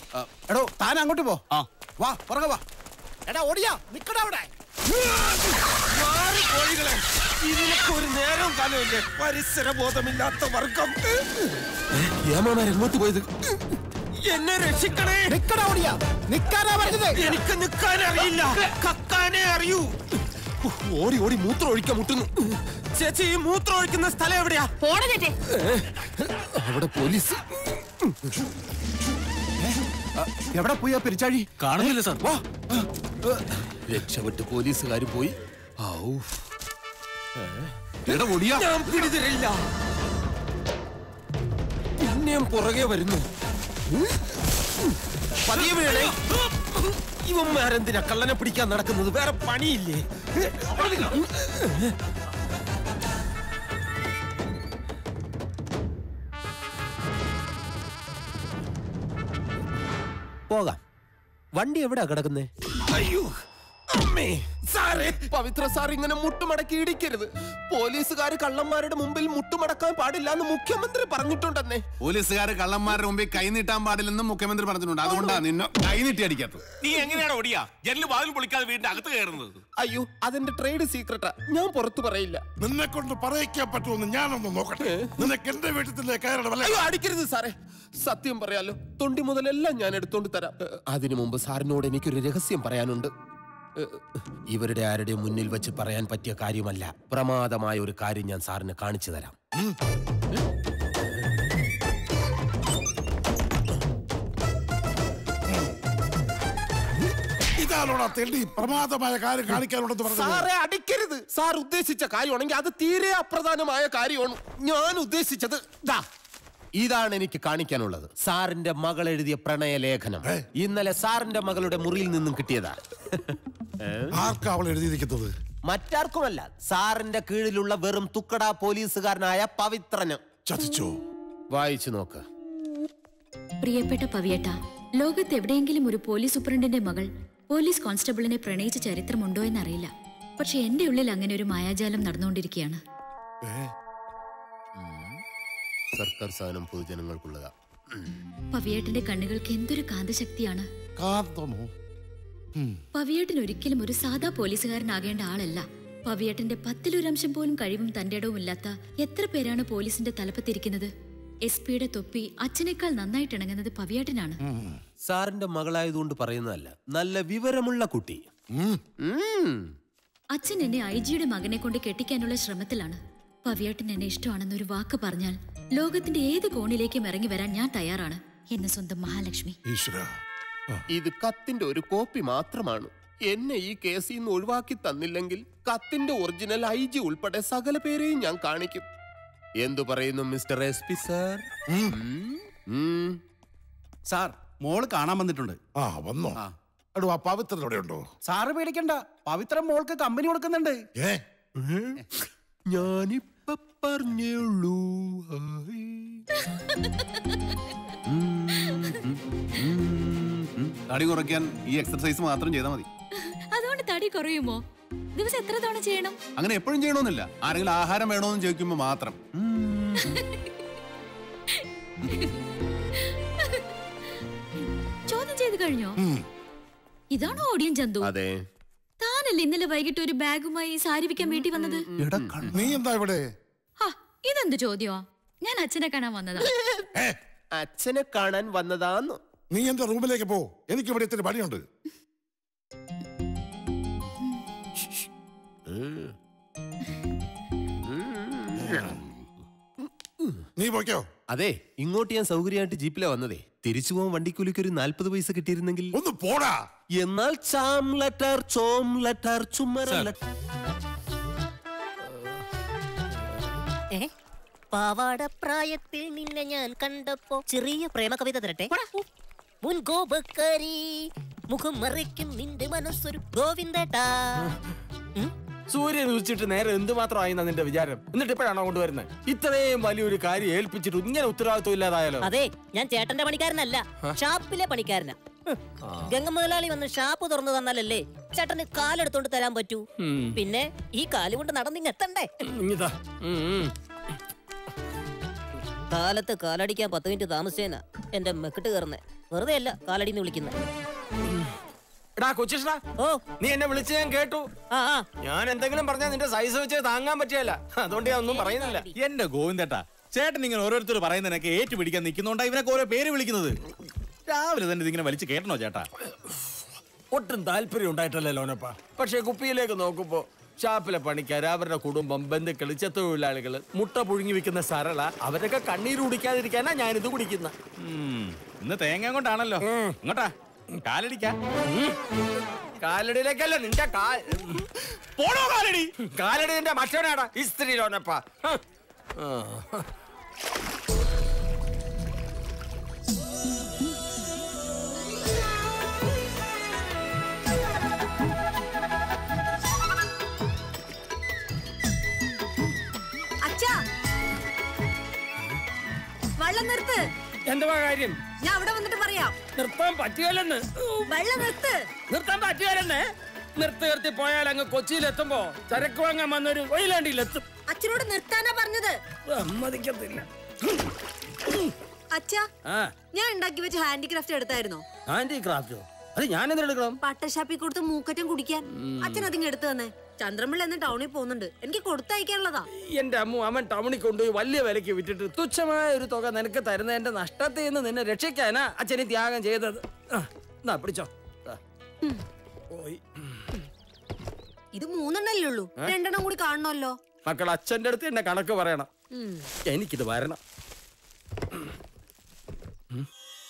എടോ താൻ അങ്ങോട്ട് പോ വാ പുറകെ വാ എടാ ഓടിയാ നിക്കടാ അവിടെ കോഴികളെ ഇതിനൊക്കെ ഒരു നേരവും കാലമില്ലേ പരിസര ബോധമില്ലാത്ത വർഗം എങ്ങോട്ട് പോയത് എന്നെ രക്ഷിക്കണേ നിക്കടാ ഓടിയാ നിക്കാനാ പറഞ്ഞത് എനിക്ക് നിൽക്കാൻ അറിയില്ല കക്കാനേ അറിയൂ ഓടി ഓടി മൂത്രം ഒഴിക്കാൻ മുട്ടുന്നു ചേച്ചി ഈ മൂത്രം ഒഴിക്കുന്ന സ്ഥലം എവിടെയാ പോണ ചേട്ടേ അവിടെ പോലീസ് എവിടെ പോയി ആ പെരിച്ചാഴി കാണുന്നില്ല സാർ വാ രക്ഷപ്പെട്ട് പോലീസുകാർ പോയി ഔ. ഏ? എടാ ഒടിയാ ഞാൻ പിടിതരില്ല പിന്നെയും പുറകെ വരുന്നു പതിയെ വീണേ ഇവന്മാരെന്തിനാ കള്ളനെ പിടിക്കാൻ നടക്കുന്നത് വേറെ പണിയില്ലേ പോകാം വണ്ടി എവിടാ കിടക്കുന്നേ അയ്യോ അമ്മേ സാറേ പവിത്ര സാർ ഇങ്ങനെ മുട്ടുമടക്കി ഇടിക്കരുത് പോലീസുകാർ കള്ളന്മാരുടെ മുമ്പിൽ മുട്ടുമടക്കാൻ പാടില്ല എന്ന് മുഖ്യമന്ത്രി പറഞ്ഞിട്ടുണ്ടെന്നേ പോലീസുകാർ കള്ളന്മാരുടെ മുമ്പിൽ കൈ നീട്ടാൻ പാടില്ലെന്നും മുഖ്യമന്ത്രി പറഞ്ഞിട്ടുണ്ട് അതുകൊണ്ടാണ് നിന്നെ കൈ നീട്ടി അടിക്കാത്തത് നീ എങ്ങനെയാണ് ഓടിയാ ജനല് വാതിൽ പൊളിക്കാതെ വീടിന്റെ അകത്ത് കയറുന്നത് അയ്യോ അതെന്റെ ട്രേഡ് സീക്രട്ടാ ഞാൻ പുറത്തു പറയില്ല നിന്നെ കൊണ്ട് പറയിക്കാൻ പറ്റുമെന്ന് ഞാനൊന്ന് നോക്കട്ടെ നിനക്ക് എന്റെ വീട്ടിലെ കയറണം അയ്യോ അടിക്കരുത് സാറേ സത്യം പറയാലോ തൊണ്ടി മുതലെല്ലാം ഞാൻ എടുത്തോണ്ട് തരാം ഏ, അതിനു മുമ്പ് സാറിനോട് എനിക്കൊരു രഹസ്യം പറയാനുണ്ട് ഏ, ഇവരുടെ ആരുടെ മുന്നിൽ വെച്ച് പറയാൻ പറ്റിയ കാര്യമല്ല പ്രമാദമായ ഒരു കാര്യം ഞാൻ സാറിന് കാണിച്ചു തരാം ഇതാണോടാ തെണ്ടി പ്രമാദമായ കാര്യം കാണിക്കാനുണ്ടെന്ന് പറഞ്ഞത് സാറേ അടിക്കരുത് സാർ ഉദ്ദേശിച്ച കാര്യമാണെങ്കിൽ അത് തീരെ അപ്രധാനമായ കാര്യമാണ് ഞാൻ ഉദ്ദേശിച്ചത് ദാ ഇതാണ് എനിക്ക് കാണിക്കാനുള്ളത് സാറിന്റെ മകൾ എഴുതിയ പ്രണയ ലേഖനം ഇന്നലെ സാറിന്റെ മകളുടെ മുറിയിൽ നിന്നും കിട്ടിയതാ ആർക്കാ അവൾ എഴുതിയിരിക്കുന്നത് മറ്റാർക്കുമല്ല സാറിന്റെ കീഴിലുള്ള വെറും തുക്കട പോലീസുകാരനായ പവിത്രന് ചതിച്ചോ വായിച്ചു നോക്ക് പ്രിയപ്പെട്ട പവിയേട്ട ലോകത്ത് എവിടെയെങ്കിലും ഒരു പോലീസ് സൂപ്രണ്ടിന്റെ മകൾ പോലീസ് കോൺസ്റ്റബിളിനെ പ്രണയിച്ച ചരിത്രമുണ്ടോ എന്നറിയില്ല പക്ഷെ എന്റെ ഉള്ളിൽ അങ്ങനെ ഒരു മായാജാലം നടന്നുകൊണ്ടിരിക്കുകയാണ് സർക്കാർ സാധനം പൊതുജനങ്ങൾക്കുള്ളതാ പവിയേട്ടന്റെ കണ്ണുകൾക്ക് എന്തൊരു കാന്തശക്തിയാണ് കാന്തമോ പവിയേട്ടൻ ഒരിക്കലും ഒരു സാധാ പോലീസുകാരനാകേണ്ട ആളല്ല പവിയേട്ടന്റെ പത്തിലൊരംശം പോലും കഴിവും തന്റെ ഇടവും ഇല്ലാത്ത എത്ര പേരാണ് പോലീസിന്റെ തലപ്പത്തിരിക്കുന്നത് എസ് പിയുടെ തൊപ്പി അച്ഛനേക്കാൾ നന്നായിട്ട് ഇണങ്ങുന്നത് പവിയേട്ടനാണ് സാറിന്റെ മകളായതുകൊണ്ട് പറയുന്നതല്ല നല്ല വിവരമുള്ള കുട്ടി ഉം. അച്ഛൻ എന്നെ ഐ ജിയുടെ മകനെ കൊണ്ട് കെട്ടിക്കാനുള്ള ശ്രമത്തിലാണ് പവിയേട്ടൻ എന്നെ ഇഷ്ടമാണെന്ന് ഒരു വാക്ക് പറഞ്ഞാൽ ലോകത്തിന്റെ ഏത് കോണിലേക്കും ഇറങ്ങി വരാൻ ഞാൻ തയ്യാറാണ് എന്ന് സ്വന്തം മഹാലക്ഷ്മി ഈശ്വര ഇത് കത്തിന്റെ ഒരു കോപ്പി മാത്രമാണ് എന്നെ ഈ കേസിൽ നിന്ന് ഒഴിവാക്കി തന്നില്ലെങ്കിൽ കത്തിന്റെ ഒറിജിനൽ ഐ ജി ഉൾപ്പെടെ സകല പേരെയും ഞാൻ കാണിക്കും എന്തു പറയുന്നു mister S P sir sir മോള് കാണാൻ വന്നിട്ടുണ്ട് ആ വന്നോ എടോ ആ പവിത്രൻ അവിടെ ഉണ്ടോ സാറ് പേടിക്കണ്ട പവിത്രം മോൾക്ക് കമ്പനി കൊടുക്കുന്നുണ്ട് ഏ ഞാനിപ്പ പറഞ്ഞുള്ളൂ ഹായ്. തടി കുറയ്ക്കാൻ ഈ എക്സർസൈസ് മാത്രം ചെയ്താൽ മതി അതുകൊണ്ട് തടി കുറയുമോ ദിവസം എത്ര തവണ ചെയ്യണം അങ്ങനെ എപ്പോഴും ചെയ്യണമെന്നില്ല ആരെങ്കിലും ആഹാരം വേണമെന്ന് ചോദിക്കുമ്പോൾ മാത്രം ചോദ്യം ചെയ്ത് കഴിഞ്ഞോ ഇതാണോ ഓടിയൻ ചന്തു അതെ താനല്ലേ ഇന്നലെ വൈകിട്ട് ഒരു ബാഗുമായി സാരി വിൽക്കാൻ വീട്ടിൽ വന്നത് നീ എന്താ ഇവിടെ ഹാ, ഇതെന്ത് ചോദ്യമാ ഞാൻ അച്ഛനെ കാണാൻ വന്നതാ ഏ അച്ഛനെ കാണാൻ വന്നതാന്ന് നീ എന്റെ റൂമിലേക്ക് പോ എനിക്ക് ഇവിടെ ഇത്തിരി പണിയുണ്ട് നീ പോയ്ക്കോ അതെ ഇങ്ങോട്ട് ഞാൻ സൗകര്യമായിട്ട് ജീപ്പിലാ വന്നതേ തിരിച്ചു പോകാൻ വണ്ടിക്കൂലിക്ക് ഒരു നാൽപ്പത് പൈസ കിട്ടിയിരുന്നെങ്കിൽ ഒന്ന് പോടാ എന്നാൽ ചാം ലെറ്റർ ചോം ലെറ്റർ ചുമര ഏ പാവാട പ്രായത്തിൽ നിന്നെ ഞാൻ കണ്ടപ്പോ ചെറിയ പ്രേമ കവിത തരട്ടെ മുൻകോപക്കാരി മുഖം മറയ്ക്കും നിന്റെ മനസ്സൊരു ഗോവിന്ദേട്ടാ ഉം? സൂര്യൻ ഉദിച്ചിട്ട് നേരെ എന്തുമാത്രമായി നിന്റെ വിചാരം എന്നിട്ട് ഇപ്പോഴാണോ കൊണ്ടുവരുന്നത് ഇത്രയും വലിയൊരു കാര്യം ഏൽപ്പിച്ചിട്ട് ഇങ്ങനെ ഉത്തരവാദിത്വം ഇല്ലാതായാലോ അതെ ഞാൻ ചേട്ടന്റെ പണിക്കാരനല്ല ഷാപ്പിലെ പണിക്കാരനാ ഹ്. ഗംഗ മുതലാളി വന്ന് ഷാപ്പ് തുറന്നു തന്നാലല്ലേ ചേട്ടന് കാലെടുത്തോണ്ട് തരാൻ പറ്റൂ പിന്നെ ഈ കാല് കൊണ്ട് നടന്നിങ് എത്തണ്ടേ ഇങ്ങിതാ ഉം, ഉം. കാലത്ത് കാലടിക്കാൻ പത്ത് മിനിറ്റ് താമസിച്ചേനാ എന്റെ മെക്കിട്ട് കയറുന്നേ വെറുതെ അല്ല കാലടിന്ന് വിളിക്കുന്നത് എടാ കൊച്ചിഷ്ണ ഓ നീ എന്നെ വിളിച്ച് ഞാൻ കേട്ടു ആ ആ ഞാൻ എന്തെങ്കിലും പറഞ്ഞാൽ നിന്റെ സൈസ് വെച്ച് താങ്ങാൻ പറ്റിയല്ല അതുകൊണ്ട് ഞാൻ ഒന്നും പറയുന്നില്ല എന്റെ ഗോവിന്ദേട്ടാ ചേട്ടൻ ഇങ്ങനെ ഓരോരുത്തർ പറയുന്നതിനൊക്കെ ഏറ്റുപിടിക്കാൻ നിൽക്കുന്നോണ്ടാ ഇവനൊക്കെ ഓരോ പേര് വിളിക്കുന്നത് രാവിലെ തന്നെ ഇതിങ്ങനെ വലിച്ചു കേട്ടണോ ചേട്ടാ ഒട്ടും താല്പര്യം ഉണ്ടായിട്ടല്ലേ ലോനപ്പ പക്ഷേ കുപ്പിയിലേക്ക് നോക്കുമ്പോ ഷാപ്പിലെ പണിക്കാർ അവരുടെ കുടുംബം ബന്ധുക്കൾ ചെത്തൊഴിലാളികൾ മുട്ട പുഴുങ്ങി വെക്കുന്ന സരള അവരൊക്കെ കണ്ണീര് കുടിക്കാതിരിക്കാനാ ഞാനിത് കുടിക്കുന്ന ഉം, ഇന്ന് തേങ്ങ കൊണ്ടാണല്ലോ ഇങ്ങോട്ടാ കാലടിക്കാ കാലടിയിലേക്കല്ല നിന്റെ കാൽ പോണോ കാലടി കാലടി നിന്റെ മറ്റവനാടാ ഇസ്ത്രീ ലോനപ്പ ഹ്. ആ. അച്ഛാ വെള്ളം നിർത്ത് എന്തുവാ കാര്യം ഞാൻ അവിടെ വന്നിട്ട് പറയാം നിർത്താൻ പറ്റിയല്ലെന്ന് വെള്ളം നിർത്ത് നിർത്താൻ പറ്റിയാലെന്ന് നിർത്തി നിർത്തി പോയാൽ അങ്ങ് കൊച്ചിയിലെത്തുമ്പോ ചരക്ക് വാങ്ങാൻ വന്നൊരു കൊയിലാണ്ടിയിലെത്തും അച്ഛനോട് നിർത്താനാ പറഞ്ഞത് സമ്മതിക്കത്തില്ല അച്ഛാ ആ ഞാൻ ഉണ്ടാക്കി വെച്ച ഹാൻഡിക്രാഫ്റ്റ് എടുത്തായിരുന്നോ ഹാൻഡിക്രാഫ്റ്റോ അത് ഞാൻ എന്തെടുക്കണം പട്ടഷാപ്പിൽ കൊടുത്ത് മൂക്കറ്റം കുടിക്കാൻ അച്ഛൻ അതിങ്ങ് എടുത്തു തന്നെ ചന്ദ്രമ്പിള്ള എന്ന് ടൗണിൽ പോകുന്നുണ്ട് എനിക്ക് കൊടുത്തയക്കാനുള്ളതാ എന്റെ അമ്മു അവൻ ടൗണിൽ കൊണ്ടുപോയി വലിയ വിലക്ക് വിറ്റിട്ട് തുച്ഛമായ ഒരു തുക നിനക്ക് തരുന്നതിന്റെ നഷ്ടത്തിൽ നിന്ന് നിന്നെ രക്ഷിക്കാനാ അച്ഛനെ ത്യാഗം ചെയ്തത് ആ, എന്നാ പിടിച്ചോ ദാ. പോയി ഇത് മൂന്നെണ്ണല്ലേ ഉള്ളൂ രണ്ടെണ്ണം കൂടി കാണണമല്ലോ മക്കൾ അച്ഛന്റെ അടുത്ത് എന്നെ കണക്ക് പറയണം ഉം. എനിക്കിത് വരണം ഉം.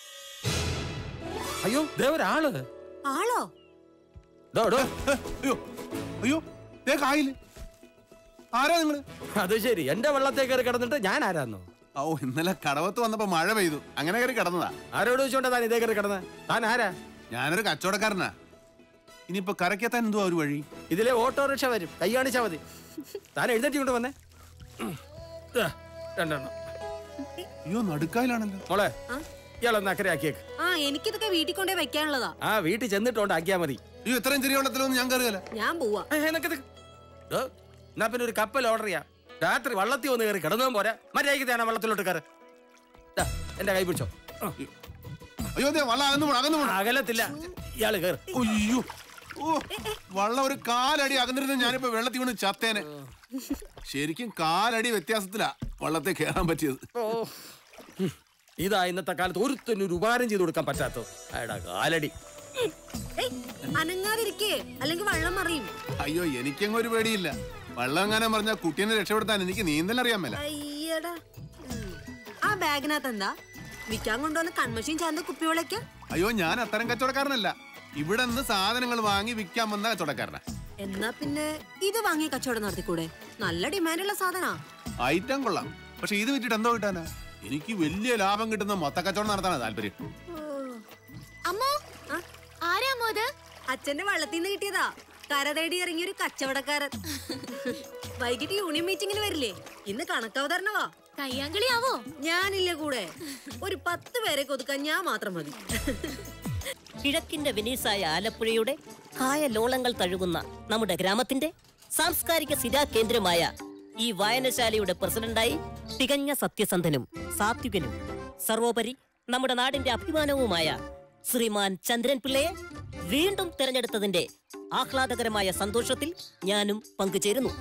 അയ്യോ ദേ ഒരാള് ആളോ ദോ, ദോ. അയ്യോ അയ്യോ ദേ കായില് ആരാ നിങ്ങള് അത് ശരി എന്റെ വെള്ളത്തെ കയറി കിടന്നിട്ട് ഞാൻ ആരാന്നോ ഓ ഇന്നലെ കടവത്ത് വന്നപ്പോ മഴ പെയ്തു അങ്ങനെ കയറി കിടന്നതാ ആരോട് ചോദിച്ചോണ്ടാ താൻ ഇതേ കയറി കിടന്ന താൻ ആരാ ഞാനൊരു കച്ചവടക്കാരനാ ഇനിയിപ്പോ കരക്കെത്താൻ എന്തുവാ ഒരു വഴി ഇതിലെ ഓട്ടോറിക്ഷ വരും കൈ കാണിച്ചാ മതി താൻ എഴുന്നേറ്റ് കൊണ്ട് വന്നേ ഉം. ദാ, രണ്ടെണ്ണം അയ്യോ നടുക്കായിലാണല്ലോ മോളെ ഇയാളൊന്ന് അക്കരെ ആക്കിയേക്ക് ആ എനിക്കിതൊക്കെ വീട്ടിൽ കൊണ്ടേ വെക്കാനുള്ളതാ ആ വീട്ടിൽ ചെന്നിട്ടോണ്ട് ആക്കിയാ മതി അയ്യോ ഇത്രയും ചെറിയ വെള്ളത്തിലൊന്നും ഞാൻ കയറുകയല്ല ഞാൻ പോവാ ഏ, നിക്ക് നിക്ക്. ദോ, എന്നാ പിന്നെ ഒരു കപ്പൽ ഓർഡർ ചെയ്യാം രാത്രി വള്ളത്തിൽ വന്ന് കയറി കിടന്നതും പോരാ മര്യാദയ്ക്ക് തേണ വള്ളത്തിലോട്ട് കയറ് ദാ, എന്റെ കൈ പിടിച്ചോ ആ. അയ്യോ ദേ വള്ളം അകന്നു പോണം അകന്നു പോണം അകലത്തില്ല ഇയാള് കയറ് അയ്യോ ഓ വള്ളം ഒരു കാലടി അകന്നിരുന്ന ഞാനിപ്പോ വെള്ളത്തിൽ വീണ് ചത്തേനെ ശരിക്കും കാലടി വ്യത്യാസത്തിലാ വള്ളത്തെ കയറാൻ പറ്റിയത് ഓ ഉം. ഇതാ ഇന്നത്തെ കാലത്ത് ഒരുത്തനും ഒരു ഉപകാരം ചെയ്ത് കൊടുക്കാൻ പറ്റാത്തത് അയടാ കാലടി ഏയ്, അനങ്ങാതിരിക്കേ അല്ലെങ്കിൽ വെള്ളം മറിയും അയ്യോ എനിക്കങ്ങ് ഒരു പേടിയില്ല വള്ളം എങ്ങാനും പറഞ്ഞാൽ കുട്ടീനെ രക്ഷപ്പെടുത്താൻ എനിക്ക് നീന്തൽ അറിയാൻ മേല അയ്യടാ ഉം. ആ ബാഗിനകത്ത് എന്താ വിൽക്കാൻ കൊണ്ടുവന്ന കൺമഷീൻ ചാർന്ന കുപ്പികളൊക്കെ അയ്യോ ഞാൻ അത്തരം കച്ചവടക്കാരനല്ല ഇവിടെ നിന്ന് സാധനങ്ങൾ വാങ്ങി വിൽക്കാൻ വന്ന കച്ചവടക്കാരനാ എന്നാ പിന്നെ ഇത് വാങ്ങി കച്ചവടം നടത്തിക്കൂടെ നല്ല ഡിമാൻഡുള്ള സാധനാ ഐറ്റം കൊള്ളാം പക്ഷെ ഇത് വിറ്റിട്ട് എന്തോ കിട്ടാനാ എനിക്ക് വലിയ ലാഭം കിട്ടുന്ന മൊത്ത കച്ചവടം നടത്താനാ താല്പര്യം അമ്മോ ആരാമോ അത് അച്ഛന്റെ വള്ളത്തിൽ നിന്ന് കിട്ടിയതാ കര തേടി ഇറങ്ങിയ ഒരു കച്ചവടക്കാരൻ വൈകിട്ട് യൂണിയൻ മീറ്റിംഗിന് വരില്ലേ ഇന്ന് കണക്കവതരണവാ കയ്യാങ്കളിയാവോ ഞാനില്ല കൂടെ ഒരു പത്ത് പേരെ കൊതുക്കാൻ ഞാൻ മാത്രം മതി കിഴക്കിന്റെ വെനീസായ ആലപ്പുഴയുടെ കായലോളങ്ങൾ തഴുകുന്ന നമ്മുടെ ഗ്രാമത്തിന്റെ സാംസ്കാരിക സ്ഥിരാ കേന്ദ്രമായ ഈ വായനശാലയുടെ പ്രസിഡന്റായി തികഞ്ഞ സത്യസന്ധനും സാത്വികനും സർവോപരി നമ്മുടെ നാടിന്റെ അഭിമാനവുമായ ശ്രീമാൻ ചന്ദ്രൻ പിള്ളയെ വീണ്ടും തിരഞ്ഞെടുത്തതിന്റെ ആഹ്ലാദകരമായ സന്തോഷത്തിൽ ഞാനും പങ്കുചേരുന്നു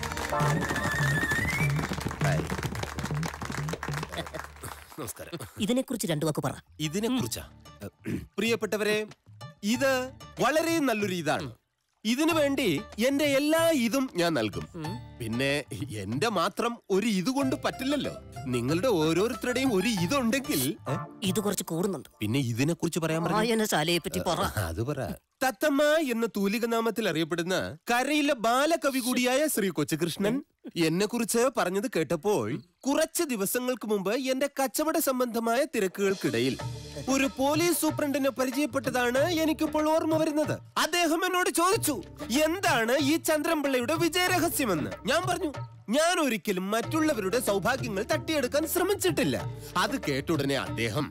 നമസ്കാരം ഇതിനെക്കുറിച്ച് രണ്ടു വാക്ക് പറ ഇതിനെ കുറിച്ചാ പ്രിയപ്പെട്ടവരെ ഇത് വളരെ നല്ലൊരു ഇതാണ് ഇതിനു വേണ്ടി എന്റെ എല്ലാ ഇതും ഞാൻ നൽകും പിന്നെ എന്റെ മാത്രം ഒരു ഇത് കൊണ്ട് പറ്റില്ലല്ലോ നിങ്ങളുടെ ഓരോരുത്തരുടെയും ഒരു ഇതുണ്ടെങ്കിൽ ഏ? ഇത് കുറച്ച് കൂടുന്നുണ്ട് പിന്നെ ഇതിനെ കുറിച്ച് പറയാൻ പറഞ്ഞു വായനശാലയെ പറ്റി പറ അത് പറ തത്തമ്മ എന്ന തൂലിക നാമത്തിൽ അറിയപ്പെടുന്ന കരയിലെ ബാലകവി കൂടിയായ ശ്രീ കൊച്ചുകൃഷ്ണൻ എന്നെ കുറിച്ച് പറഞ്ഞത് കേട്ടപ്പോൾ കുറച്ച് ദിവസങ്ങൾക്ക് മുമ്പ് എന്റെ കച്ചവട സംബന്ധമായ തിരക്കുകൾക്കിടയിൽ ഒരു പോലീസ് സൂപ്രണ്ടിനെ പരിചയപ്പെട്ടതാണ് എനിക്കിപ്പോൾ ഓർമ്മ വരുന്നത് അദ്ദേഹം എന്നോട് ചോദിച്ചു എന്താണ് ഈ ചന്ദ്രൻപിള്ളയുടെ വിജയരഹസ്യമെന്ന് ഞാൻ പറഞ്ഞു ഞാൻ ഒരിക്കലും മറ്റുള്ളവരുടെ സൗഭാഗ്യങ്ങൾ തട്ടിയെടുക്കാൻ ശ്രമിച്ചിട്ടില്ല അത് കേട്ടുടനെ അദ്ദേഹം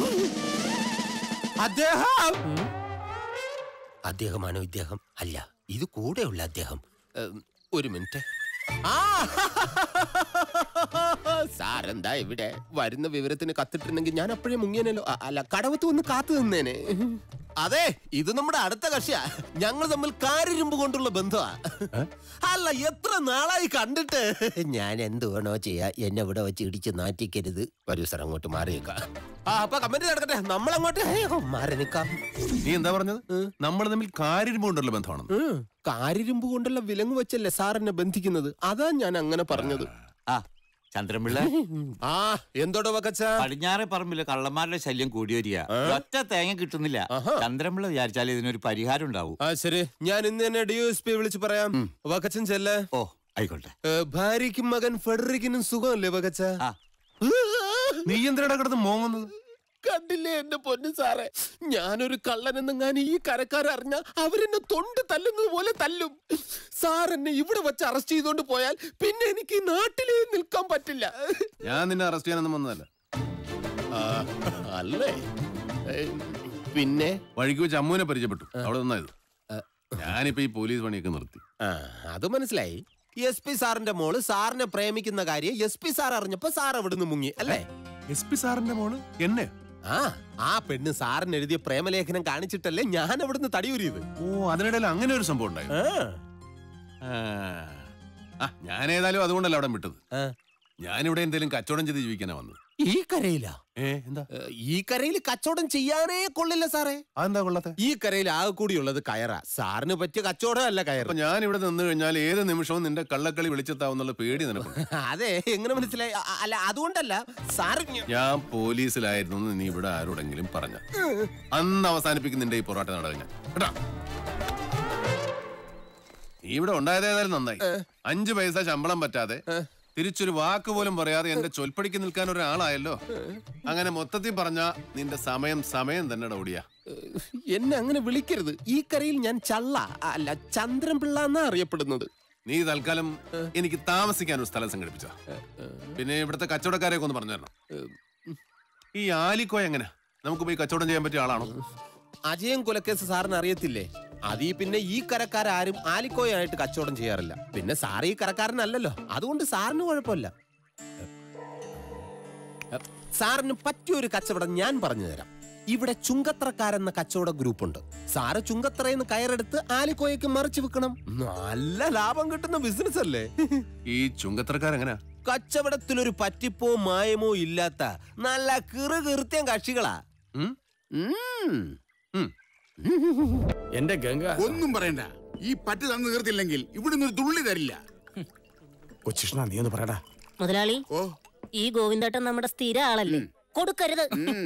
അദ്ദേഹം അദ്ദേഹമാണോ ഇദ്ദേഹം അല്ല ഇത് കൂടെയുള്ള അദ്ദേഹം ഏം, ഒരു മിനിറ്റ് ആ സാരെന്താ ഇവിടെ വരുന്ന വിവരത്തിന് കത്തിട്ടുണ്ടെങ്കിൽ ഞാൻ അപ്പോഴേ മുങ്ങിയനല്ലോ അ- അല്ല കടവത്ത് വന്ന് കാത്തു നിന്നേനെ അതെ ഇത് നമ്മുടെ അടുത്ത കക്ഷിയാ ഞങ്ങൾ തമ്മിൽ കാരിരുമ്പ് കൊണ്ടുള്ള ബന്ധമാ അല്ല എത്ര നാളായി കണ്ടിട്ട് ഞാൻ എന്ത് വേണോ ചെയ്യാ എന്നെ ഇവിടെ വെച്ച് ഇടിച്ച് നാറ്റിക്കരുത് ഒരു സ്ഥലം അങ്ങോട്ട് മാറിയേക്കാം ആ അപ്പൊ കമന്റ് നടക്കട്ടെ നമ്മളങ്ങോട്ട് ഹേയ്, മാറി നിക്കാം നീ എന്താ പറഞ്ഞത് നമ്മൾ തമ്മിൽ കാര്യരുമ്പ് കൊണ്ടുള്ള ബന്ധമാണ് ഉം. കാരിരുമ്പ് കൊണ്ടുള്ള വിലങ്ങ് വെച്ചല്ലേ സാർ എന്നെ ബന്ധിക്കുന്നത് അതാ ഞാൻ അങ്ങനെ പറഞ്ഞത് ആ ചന്ദ്രൻപിള്ള ആ എന്തോടോ വക്കച്ച പടിഞ്ഞാറെ പറമ്പില് കള്ളന്മാരുടെ ശല്യം കൂടി വരിക ഒറ്റ തേങ്ങ കിട്ടുന്നില്ല ചന്ദ്രൻപിള്ള വിചാരിച്ചാൽ ഇതിനൊരു പരിഹാരം ഉണ്ടാവും ആ ശരി ഞാൻ ഇന്ന് തന്നെ ഡി എസ് പി വിളിച്ച് പറയാം വക്കച്ചൻ ചെല്ല ഓ ആയിക്കോട്ടെ ഭാര്യയ്ക്കും മകൻ ഫെഡറിക്കിനും സുഖമല്ലേ വകച്ച നീ എന്തിനാ കിടന്ന് മോങ്ങുന്നത് കണ്ടില്ലേ എന്റെ പൊന്നു സാറേ ഞാനൊരു കള്ളനെന്നെങ്ങാൻ ഈ കരക്കാരറിഞ്ഞ അവരെന്നെ തൊണ്ട് തല്ലുന്നത് പോലെ തല്ലും സാർ എന്നെ ഇവിടെ വെച്ച് അറസ്റ്റ് ചെയ്തോണ്ട് പോയാൽ പിന്നെ എനിക്ക് ഈ നാട്ടിലേ നിൽക്കാൻ പറ്റില്ല ഞാൻ നിന്നെ അറസ്റ്റ് ചെയ്യാനൊന്നും വന്നതല്ല ആ, അല്ലേ ഏ, പിന്നെ വഴിക്ക് വെച്ച് അമ്മുവിനെ പരിചയപ്പെട്ടു അവിടെ നിന്നായത് ഞാനിപ്പോ ഈ പോലീസ് പണിയൊക്കെ നിർത്തി ആ അത് മനസ്സിലായി എസ് പി സാറിന്റെ മോള് സാറിനെ പ്രേമിക്കുന്ന കാര്യം എസ് പി സാർ അറിഞ്ഞപ്പോ സാർ അവിടുന്ന് മുങ്ങി അല്ലേ എസ് പി സാറിന്റെ മോള് എന്നെ ആ ആ പെണ്ണ് സാറിന് എഴുതിയ പ്രേമലേഖനം കാണിച്ചിട്ടല്ലേ ഞാൻ അവിടുന്ന് തടിയൂരിയത് ഓ അതിനിടയിൽ അങ്ങനെ ഒരു സംഭവം ഉണ്ടായി ആ ഞാൻ ഏതായാലും അതുകൊണ്ടല്ല അവിടെ വിട്ടത് ഞാനിവിടെ എന്തെങ്കിലും കച്ചവടം ചെയ്ത് ജീവിക്കാനാ വന്നത് ഈ കരയിലാ ഏ എന്താ ഈ കരയിൽ കച്ചവടം ചെയ്യാനേ കൊള്ളില്ല സാറേ അതെന്താ കൊള്ളത്തെ ഈ കരയിൽ ആകെ കൂടിയുള്ളത് കയറാ സാറിന് പറ്റിയ കച്ചവടം അല്ല കയറ് അപ്പൊ ഞാൻ ഇവിടെ നിന്ന് കഴിഞ്ഞാൽ ഏത് നിമിഷവും നിന്റെ കള്ളക്കളി വിളിച്ചെത്താവുന്നുള്ള പേടി നിനക്കുണ്ട് അതെ എങ്ങനെ മനസ്സിലായി അ- അല്ല അതുകൊണ്ടല്ല സാറ് ഞ- ഞാൻ പോലീസിലായിരുന്നു എന്ന് നീ ഇവിടെ ആരോടെങ്കിലും പറഞ്ഞ അന്ന് അവസാനിപ്പിക്കും നിന്റെ ഈ പൊറാട്ട നാടകം ഞാൻ കേട്ടാ നീ ഇവിടെ ഉണ്ടായതേതായാലും നന്നായി അഞ്ചു പൈസ ശമ്പളം പറ്റാതെ തിരിച്ചൊരു വാക്ക് പോലും പറയാതെ എന്റെ ചൊൽപ്പടിക്ക് നിൽക്കാൻ ഒരാളായല്ലോ അങ്ങനെ മൊത്തത്തിൽ പറഞ്ഞ നിന്റെ സമയം സമയം തന്നെ ഓടിയാ എന്നെ അങ്ങനെ വിളിക്കരുത് ഈ കരയിൽ ഞാൻ ചള്ള അല്ല ചന്ദ്രൻപിള്ള എന്നാ അറിയപ്പെടുന്നത് നീ തൽക്കാലം എനിക്ക് താമസിക്കാൻ ഒരു സ്ഥലം സംഘടിപ്പിച്ച പിന്നെ ഇവിടുത്തെ കച്ചവടക്കാരെയൊക്കെ ഒന്ന് പറഞ്ഞു തരണം ഈ ആലിക്കോയ എങ്ങനെ നമുക്ക് പോയി കച്ചവടം ചെയ്യാൻ പറ്റിയ ആളാണോ അജയൻ കൊലക്കേസ് സാറിന് അറിയത്തില്ലേ അതീ പിന്നെ ഈ കരക്കാരും ആലിക്കോയായിട്ട് കച്ചവടം ചെയ്യാറില്ല പിന്നെ സാർ ഈ കരക്കാരനല്ലല്ലോ അതുകൊണ്ട് സാറിന് കുഴപ്പമില്ല സാറിന് പറ്റിയൊരു കച്ചവടം ഞാൻ പറഞ്ഞു തരാം ഇവിടെ ചുങ്കത്രക്കാരെന്ന കച്ചവട ഗ്രൂപ്പ് ഉണ്ട് സാറ് ചുങ്കത്രയെന്ന് കയറെടുത്ത് ആലിക്കോയക്ക് മറിച്ച് വിൽക്കണം നല്ല ലാഭം കിട്ടുന്ന ബിസിനസ് അല്ലേ ഈ ചുങ്കത്രക്കാരെങ്ങനാ കച്ചവടത്തിലൊരു പറ്റിപ്പോ മായമോ ഇല്ലാത്ത നല്ല കിറു കീർത്തിയം കക്ഷികളാ ഉം. എന്റെ ഗംഗ ഒന്നും പറയണ്ട ഈ പറ്റ് തന്നു തീർത്തില്ലെങ്കിൽ ഇവിടുന്ന് ഒരു തുള്ളി തരില്ല കൊച്ചിഷ്ണ നീ ഒന്ന് പറയടാ മുതലാളി ഈ ഗോവിന്ദേട്ടൻ നമ്മുടെ സ്ഥിര ആളല്ലേ കൊടുക്കരുത്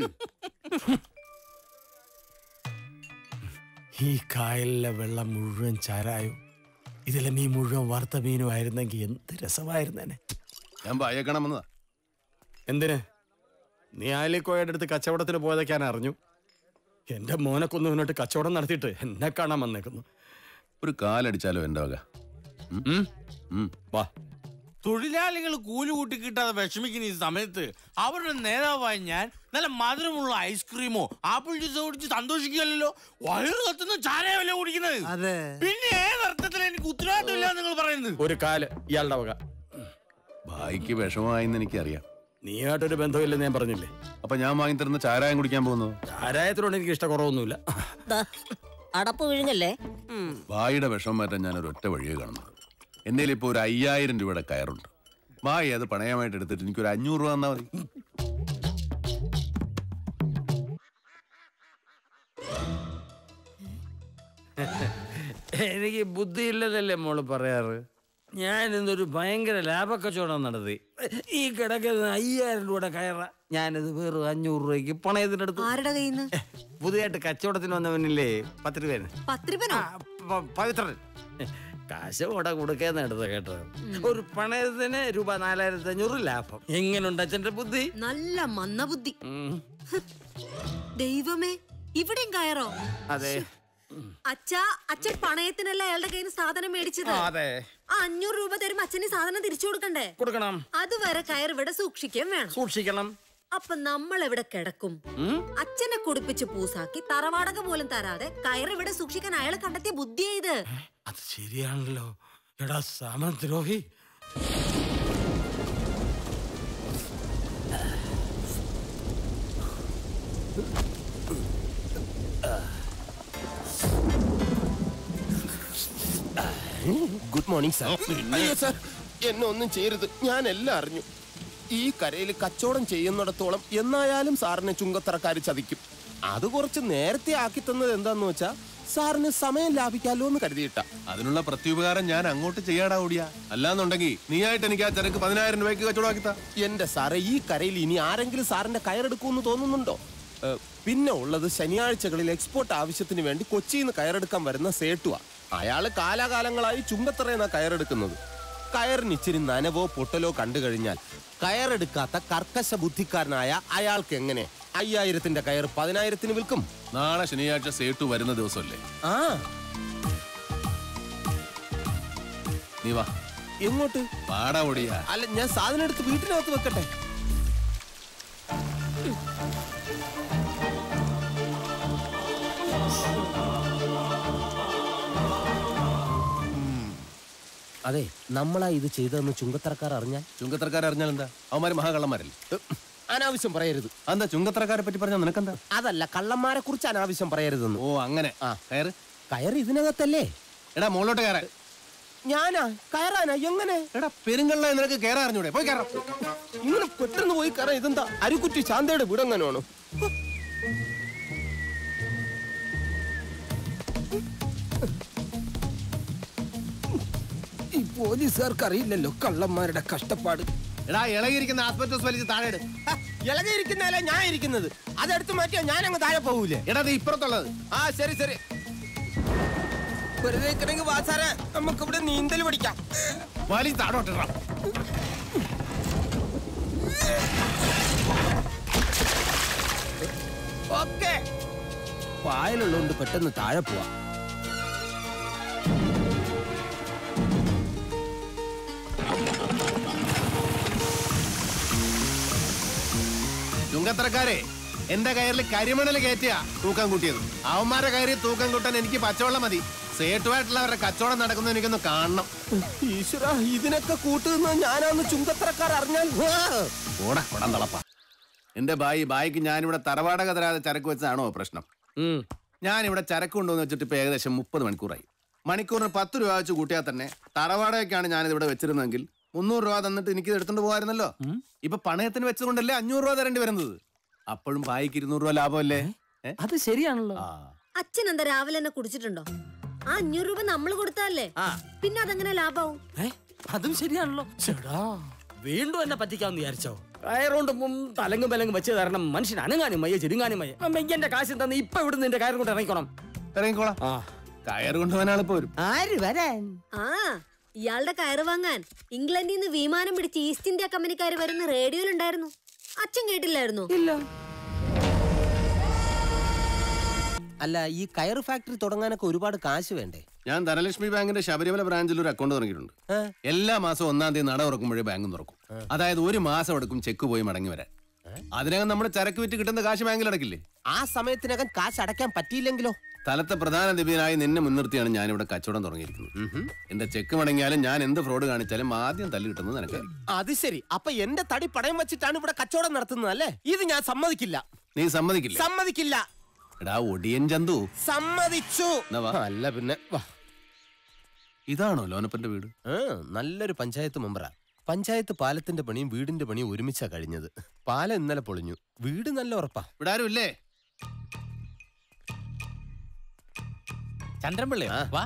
ഈ കായലിലെ വെള്ളം മുഴുവൻ ചാരായും ഇതിലെ മീൻ മുഴുവൻ വറുത്ത മീനും ആയിരുന്നെങ്കിൽ എന്ത് രസമായിരുന്നേനെ ഞാൻ ഭയക്കണം വന്നതാ എന്തിന് നീ ആലിക്കോയുടെ അടുത്ത് കച്ചവടത്തിന് പോയതൊക്കെ ഞാൻ അറിഞ്ഞു എന്റെ മോനെ കൊന്നു മുന്നോട്ട് കച്ചവടം നടത്തിയിട്ട് എന്നെ കാണാൻ വന്നേക്കുന്നു ഒരു കാലടിച്ചാലോ എന്റെ വക വാ തൊഴിലാളികൾ കൂലി കൂട്ടി കിട്ടാതെ വിഷമിക്കുന്ന ഈ സമയത്ത് അവരുടെ നേതാവായ ഞാൻ നല്ല മധുരമുള്ള ഐസ്ക്രീമോ ആപ്പിൾ ജ്യൂസോ കുടിച്ച് സന്തോഷിക്കുകയല്ലോ വയറ് കത്തുന്ന ചാരയല്ലേ കുടിക്കുന്നത് അതെ പിന്നെ ഏതർത്ഥത്തിൽ എനിക്ക് ഉത്തരവാദിത്തമില്ല നിങ്ങൾ പറയുന്നത് ഒരു കാല് ഇയാളുടെ വക ഭായിക്ക് വിഷമമായെന്ന് എനിക്കറിയാം നീയായിട്ടൊരു ബന്ധമില്ലെന്ന് ഞാൻ പറഞ്ഞില്ലേ അപ്പൊ ഞാൻ വാങ്ങി തരുന്ന ചാരായം കുടിക്കാൻ പോകുന്നത് ചാരായത്തിനോട് എനിക്ക് ഇഷ്ടക്കുറവൊന്നുമില്ല ദാ, അടപ്പ് വിഴുങ്ങല്ലേ ഉം. ഭായിയുടെ വിഷമം മാറ്റാൻ ഞാൻ ഒരു ഒറ്റ വഴിയെ കാണുന്നത് എന്റെ ഇപ്പൊ ഒരു അയ്യായിരം രൂപയുടെ കയറുണ്ട് ഭായി അത് പണയമായിട്ട് എടുത്തിട്ട് എനിക്കൊരു അഞ്ഞൂറ് രൂപ തന്നാ മതി എനിക്ക് ബുദ്ധിയില്ലതല്ലേ മോള് പറയാറ് ഞാൻ ഇന്നൊരു ഭയങ്കര ലാഭക്കച്ചവടം നടത്തി ഈ കിടക്കുന്ന അയ്യായിരം രൂപയുടെ കയറ ഞാനിത് വെറും അഞ്ഞൂറ് രൂപയ്ക്ക് പണയത്തിനെടുത്തു ആരുടെ കയ്യിൽ നിന്ന് പുതിയതായിട്ട് കച്ചവടത്തിന് വന്നവനില്ലേ പത്ത് രൂപേന് പത്ത് രൂപനോ പ- പവിത്രൻ കാശ് കൂടെ കൊടുക്കേന്ന് എടുത്ത കേട്ടത് ഒരു പണയത്തിന് രൂപ നാലായിരത്തി അഞ്ഞൂറ് ലാഭം എങ്ങനെയുണ്ട് അച്ഛന്റെ ബുദ്ധി നല്ല മന്ദബുദ്ധി ഉം. ദൈവമേ ഇവിടെയും കയറോ അതെ അച്ഛാ അച്ഛൻ പണയത്തിനല്ല അയാളുടെ കയ്യിൽ നിന്ന് സാധനം മേടിച്ചത് ആ, അതെ ആ അഞ്ഞൂറ് രൂപ തരുമ്പോ അച്ഛന് ഈ സാധനം തിരിച്ചു കൊടുക്കണ്ടേ കൊടുക്കണം അതുവരെ കയർ ഇവിടെ സൂക്ഷിക്കുകയും വേണം സൂക്ഷിക്കണം അപ്പൊ നമ്മൾ എവിടെ കിടക്കും ഉം? അച്ഛനെ കുടിപ്പിച്ച് പൂസാക്കി തറവാടക പോലും തരാതെ കയർ ഇവിടെ സൂക്ഷിക്കാൻ അയാൾ കണ്ടെത്തിയ ബുദ്ധിയാ ഇത് അത് ശരിയാണല്ലോ എടാ സാമദ്രോഹി ഗുഡ് മോർണിംഗ് സാർ അയ്യോ സാർ എന്നെ ഒന്നും ചെയ്യരുത് ഞാൻ എല്ലാം അറിഞ്ഞു ഈ കരയിൽ കച്ചവടം ചെയ്യുന്നിടത്തോളം എന്നായാലും സാറിനെ ചുങ്കത്തറക്കാർ ചതിക്കും അത് കുറച്ച് നേരത്തെ ആക്കി തന്നത് എന്താന്ന് വെച്ചാ സാറിന് സമയം ലാഭിക്കാലോ എന്ന് കരുതിയിട്ടാ അതിനുള്ള പ്രത്യുപകാരം ഞാൻ അങ്ങോട്ട് ചെയ്യാടാ ഓടിയാ അല്ലാന്നുണ്ടെങ്കിൽ നീയായിട്ട് എനിക്ക് ആ ചരക്ക് പതിനായിരം രൂപയ്ക്ക് കച്ചവടമാക്കിത്താ എന്റെ സാറേ ഈ കരയിൽ ഇനി ആരെങ്കിലും സാറിന്റെ കയറെടുക്കുമെന്ന് തോന്നുന്നുണ്ടോ ഏ, പിന്നെ ഉള്ളത് ശനിയാഴ്ചകളിൽ എക്സ്പോർട്ട് ആവശ്യത്തിന് വേണ്ടി കൊച്ചിയിൽ നിന്ന് കയറെടുക്കാൻ വരുന്ന സേട്ടുവ അയാള് കാലാകാലങ്ങളായി ചുങ്കത്തറയെന്നാ കയറെടുക്കുന്നത് കയറിന് ഇച്ചിരി നനവോ പൊട്ടലോ കണ്ടു കഴിഞ്ഞാൽ കയറെടുക്കാത്ത കർക്കശ ബുദ്ധിക്കാരനായ അയാൾക്ക് എങ്ങനെ അയ്യായിരത്തിന്റെ കയർ പതിനായിരത്തിന് വിൽക്കും നാളെ ശനിയാഴ്ച സേട്ടു വരുന്ന ദിവസമല്ലേ ആ നീ വാ എങ്ങോട്ട് പാടാ ഓടിയാ അല്ല ഞാൻ സാധനം എടുത്ത് വീട്ടിനകത്ത് വെക്കട്ടെ അതെ നമ്മളാ ഇത് ചെയ്തതെന്ന് ചുങ്കത്തറക്കാർ അറിഞ്ഞാൽ ചുങ്കത്തറക്കാർ അറിഞ്ഞാൽ എന്താ അവന്മാര് മഹാകള്ളന്മാരല്ലേ അനാവശ്യം പറയരുത് എന്താ ചുങ്കത്തറക്കാരെ പറ്റി പറഞ്ഞാൽ നിനക്കെന്താ അതല്ല കള്ളന്മാരെ കുറിച്ച് അനാവശ്യം പറയരുതെന്ന് ഓ അങ്ങനെ ആ കയറ് കയർ ഇതിനകത്തല്ലേ എടാ മുകളിലോട്ട് കയറാൻ ഞാനാ കയറാനാ എങ്ങനെ എടാ പെരുങ്കള്ള നിനക്ക് കയറാൻ അറിഞ്ഞൂടെ പോയി കയറാം ഇങ്ങനെ പെട്ടെന്ന് പോയി കയറാൻ ഇതെന്താ അരിക്കുറ്റി ശാന്തയുടെ വീടെങ്ങനെയാണോ ഈ പോലീസുകാർക്ക് അറിയില്ലല്ലോ കള്ളന്മാരുടെ കഷ്ടപ്പാട് എടാ ഇളകിയിരിക്കുന്ന ആസ്പെറ്റോസ് വലിച്ച് താഴെ ഇട്. ഇളകിയിരിക്കുന്നതല്ല ഞാൻ ഇരിക്കുന്നത് അതെടുത്ത് മാറ്റിയാ ഞാൻ അങ്ങ് താഴെ പോകൂലേ എടാ നീ ഇപ്പുറത്തുള്ളത് ആ ശരി ശരി വെറുതെ നിൽക്കണമെങ്കിൽ വാസാര നമുക്ക് ഇവിടെ നീന്തൽ പഠിക്കാം വലി താഴോട്ടിടാം ഓക്കെ പായലുള്ളതുകൊണ്ട് പെട്ടെന്ന് താഴെ പോവാ ചുങ്കത്തറക്കാരെ എന്റെ കയറിൽ കരിമണൽ കയറ്റിയാ തൂക്കം കൂട്ടിയത് അവന്മാരെ കയറി തൂക്കം കൂട്ടാൻ എനിക്ക് പച്ചവെള്ളം മതി സേട്ടുമായിട്ടുള്ളവരുടെ കച്ചവടം നടക്കുന്നത് എനിക്കൊന്ന് കാണണം ഈശ്വര ഇതിനൊക്കെ കൂട്ടുന്ന ഞാനാന്ന് ചുങ്കത്തറക്കാർ അറിഞ്ഞാൽ ഹാ. ഓടാ കൊടാൻ തളപ്പ എന്റെ ബായി ബായിക്ക് ഞാനിവിടെ തറവാടക തരാതെ ചരക്ക് വെച്ചതാണോ പ്രശ്നം ഞാനിവിടെ ചരക്ക് കൊണ്ടുവന്ന് വെച്ചിട്ട് ഇപ്പൊ ഏകദേശം മുപ്പത് മണിക്കൂറായി മണിക്കൂറിന് പത്ത് രൂപ വെച്ച് കൂട്ടിയാൽ തന്നെ തറവാടകയ്ക്കാണ് ഞാനിത് ഇവിടെ വെച്ചിരുന്നതെങ്കിൽ മുന്നൂറ് രൂപ തന്നിട്ട് എനിക്ക് ഇത് എടുത്തോണ്ട് പോകായിരുന്നല്ലോ ഇപ്പൊ പണയത്തിന് വെച്ചതുകൊണ്ടല്ലേ അഞ്ഞൂറ് രൂപ തരേണ്ടി വരുന്നത് അപ്പോഴും ബായിക്ക് ഇരുന്നൂറ് രൂപ ലാഭമല്ലേ ഏ? അത് ശരിയാണല്ലോ അച്ഛൻ എന്താ രാവിലെ തന്നെ കുടിച്ചിട്ടുണ്ടോ ആ അഞ്ഞൂറ് രൂപ നമ്മൾ കൊടുത്താലേ പിന്നെ അതെങ്ങനെ ലാഭാവും ഏ അതും ശരിയാണല്ലോ ചേടാ വീണ്ടും എന്നെ പറ്റിക്കാന്ന് വിചാരിച്ചോ കയറുകൊണ്ട് മും തലങ്ങും പലങ്ങും വെച്ച് തരണം മനുഷ്യൻ അനങ്ങാനും മയ്യ ചെരുങ്ങാനും മയ്യ അമ്മ, എന്റെ കാശ് തന്നെ ഇപ്പൊ ഇവിടുന്ന് എന്റെ കയറും കൊണ്ട് ഇറങ്ങിക്കോണം ഇറങ്ങിക്കോളാം കയറ് കൊണ്ടുപോകാനാണ് ഇപ്പൊ വരും ആര് വരാൻ ആ ഇയാളുടെ കയറ് വാങ്ങാൻ ഇംഗ്ലണ്ടിൽ നിന്ന് വിമാനം പിടിച്ച് ഈസ്റ്റ് ഇന്ത്യ കമ്പനിക്കാർ വരുന്ന റേഡിയോയിലുണ്ടായിരുന്നു അച്ഛൻ കേട്ടില്ലായിരുന്നു ഇല്ല അല്ല ഈ കയർ ഫാക്ടറി തുടങ്ങാനൊക്കെ ഒരുപാട് കാശ് വേണ്ടേ ഞാൻ ധനലക്ഷ്മി ബാങ്കിന്റെ ശബരിമല ബ്രാഞ്ചിൽ ഒരു അക്കൗണ്ട് തുടങ്ങിയിട്ടുണ്ട് എല്ലാ മാസവും ഒന്നാം തീയതി നട തുറക്കുമ്പോഴേ ബാങ്ക് തുറക്കും അതായത് ഒരു മാസം എടുക്കും ചെക്ക് പോയി മടങ്ങി വരാൻ അതിനകം നമ്മൾ ചരക്ക് വിറ്റ് കിട്ടുന്ന കാശ് ബാങ്കിൽ അടക്കില്ലേ ആ സമയത്തിനകം കാശ് അടയ്ക്കാൻ പറ്റിയില്ലെങ്കിലോ സ്ഥലത്തെ പ്രധാന ദിവ്യനായി നിന്നെ മുൻനിർത്തിയാണ് ഞാൻ ഇവിടെ കച്ചവടം തുടങ്ങിയിരിക്കുന്നത് എന്റെ ചെക്ക് മടങ്ങിയാലും ഞാൻ എന്ത് ഫ്രോഡ് കാണിച്ചാലും ആദ്യം തല്ല് കിട്ടുന്നത് നിനക്കായിരിക്കും അത് ശരി അപ്പൊ എന്റെ തടി പടയം വെച്ചിട്ടാണ് ഇവിടെ കച്ചവടം നടത്തുന്നത് അല്ലേ ഇത് ഞാൻ സമ്മതിക്കില്ല നീ സമ്മതിക്കില്ല സമ്മതിക്കില്ല എടാ ഒടിയൻ ചന്തു സമ്മതിച്ചു എന്നാ വാ. അല്ല പിന്നെ വാ ഇതാണോ ലോനപ്പന്റെ വീട് ആ, നല്ലൊരു പഞ്ചായത്ത് മെമ്പറാ പഞ്ചായത്ത് പാലത്തിന്റെ പണിയും വീടിന്റെ പണിയും ഒരുമിച്ചാ കഴിഞ്ഞത് പാലം ഇന്നലെ പൊളിഞ്ഞു വീട് നല്ല ഉറപ്പാ ഇവിടെ ആരും ഇല്ലേ ചന്ദ്രൻപിള്ളേ വാ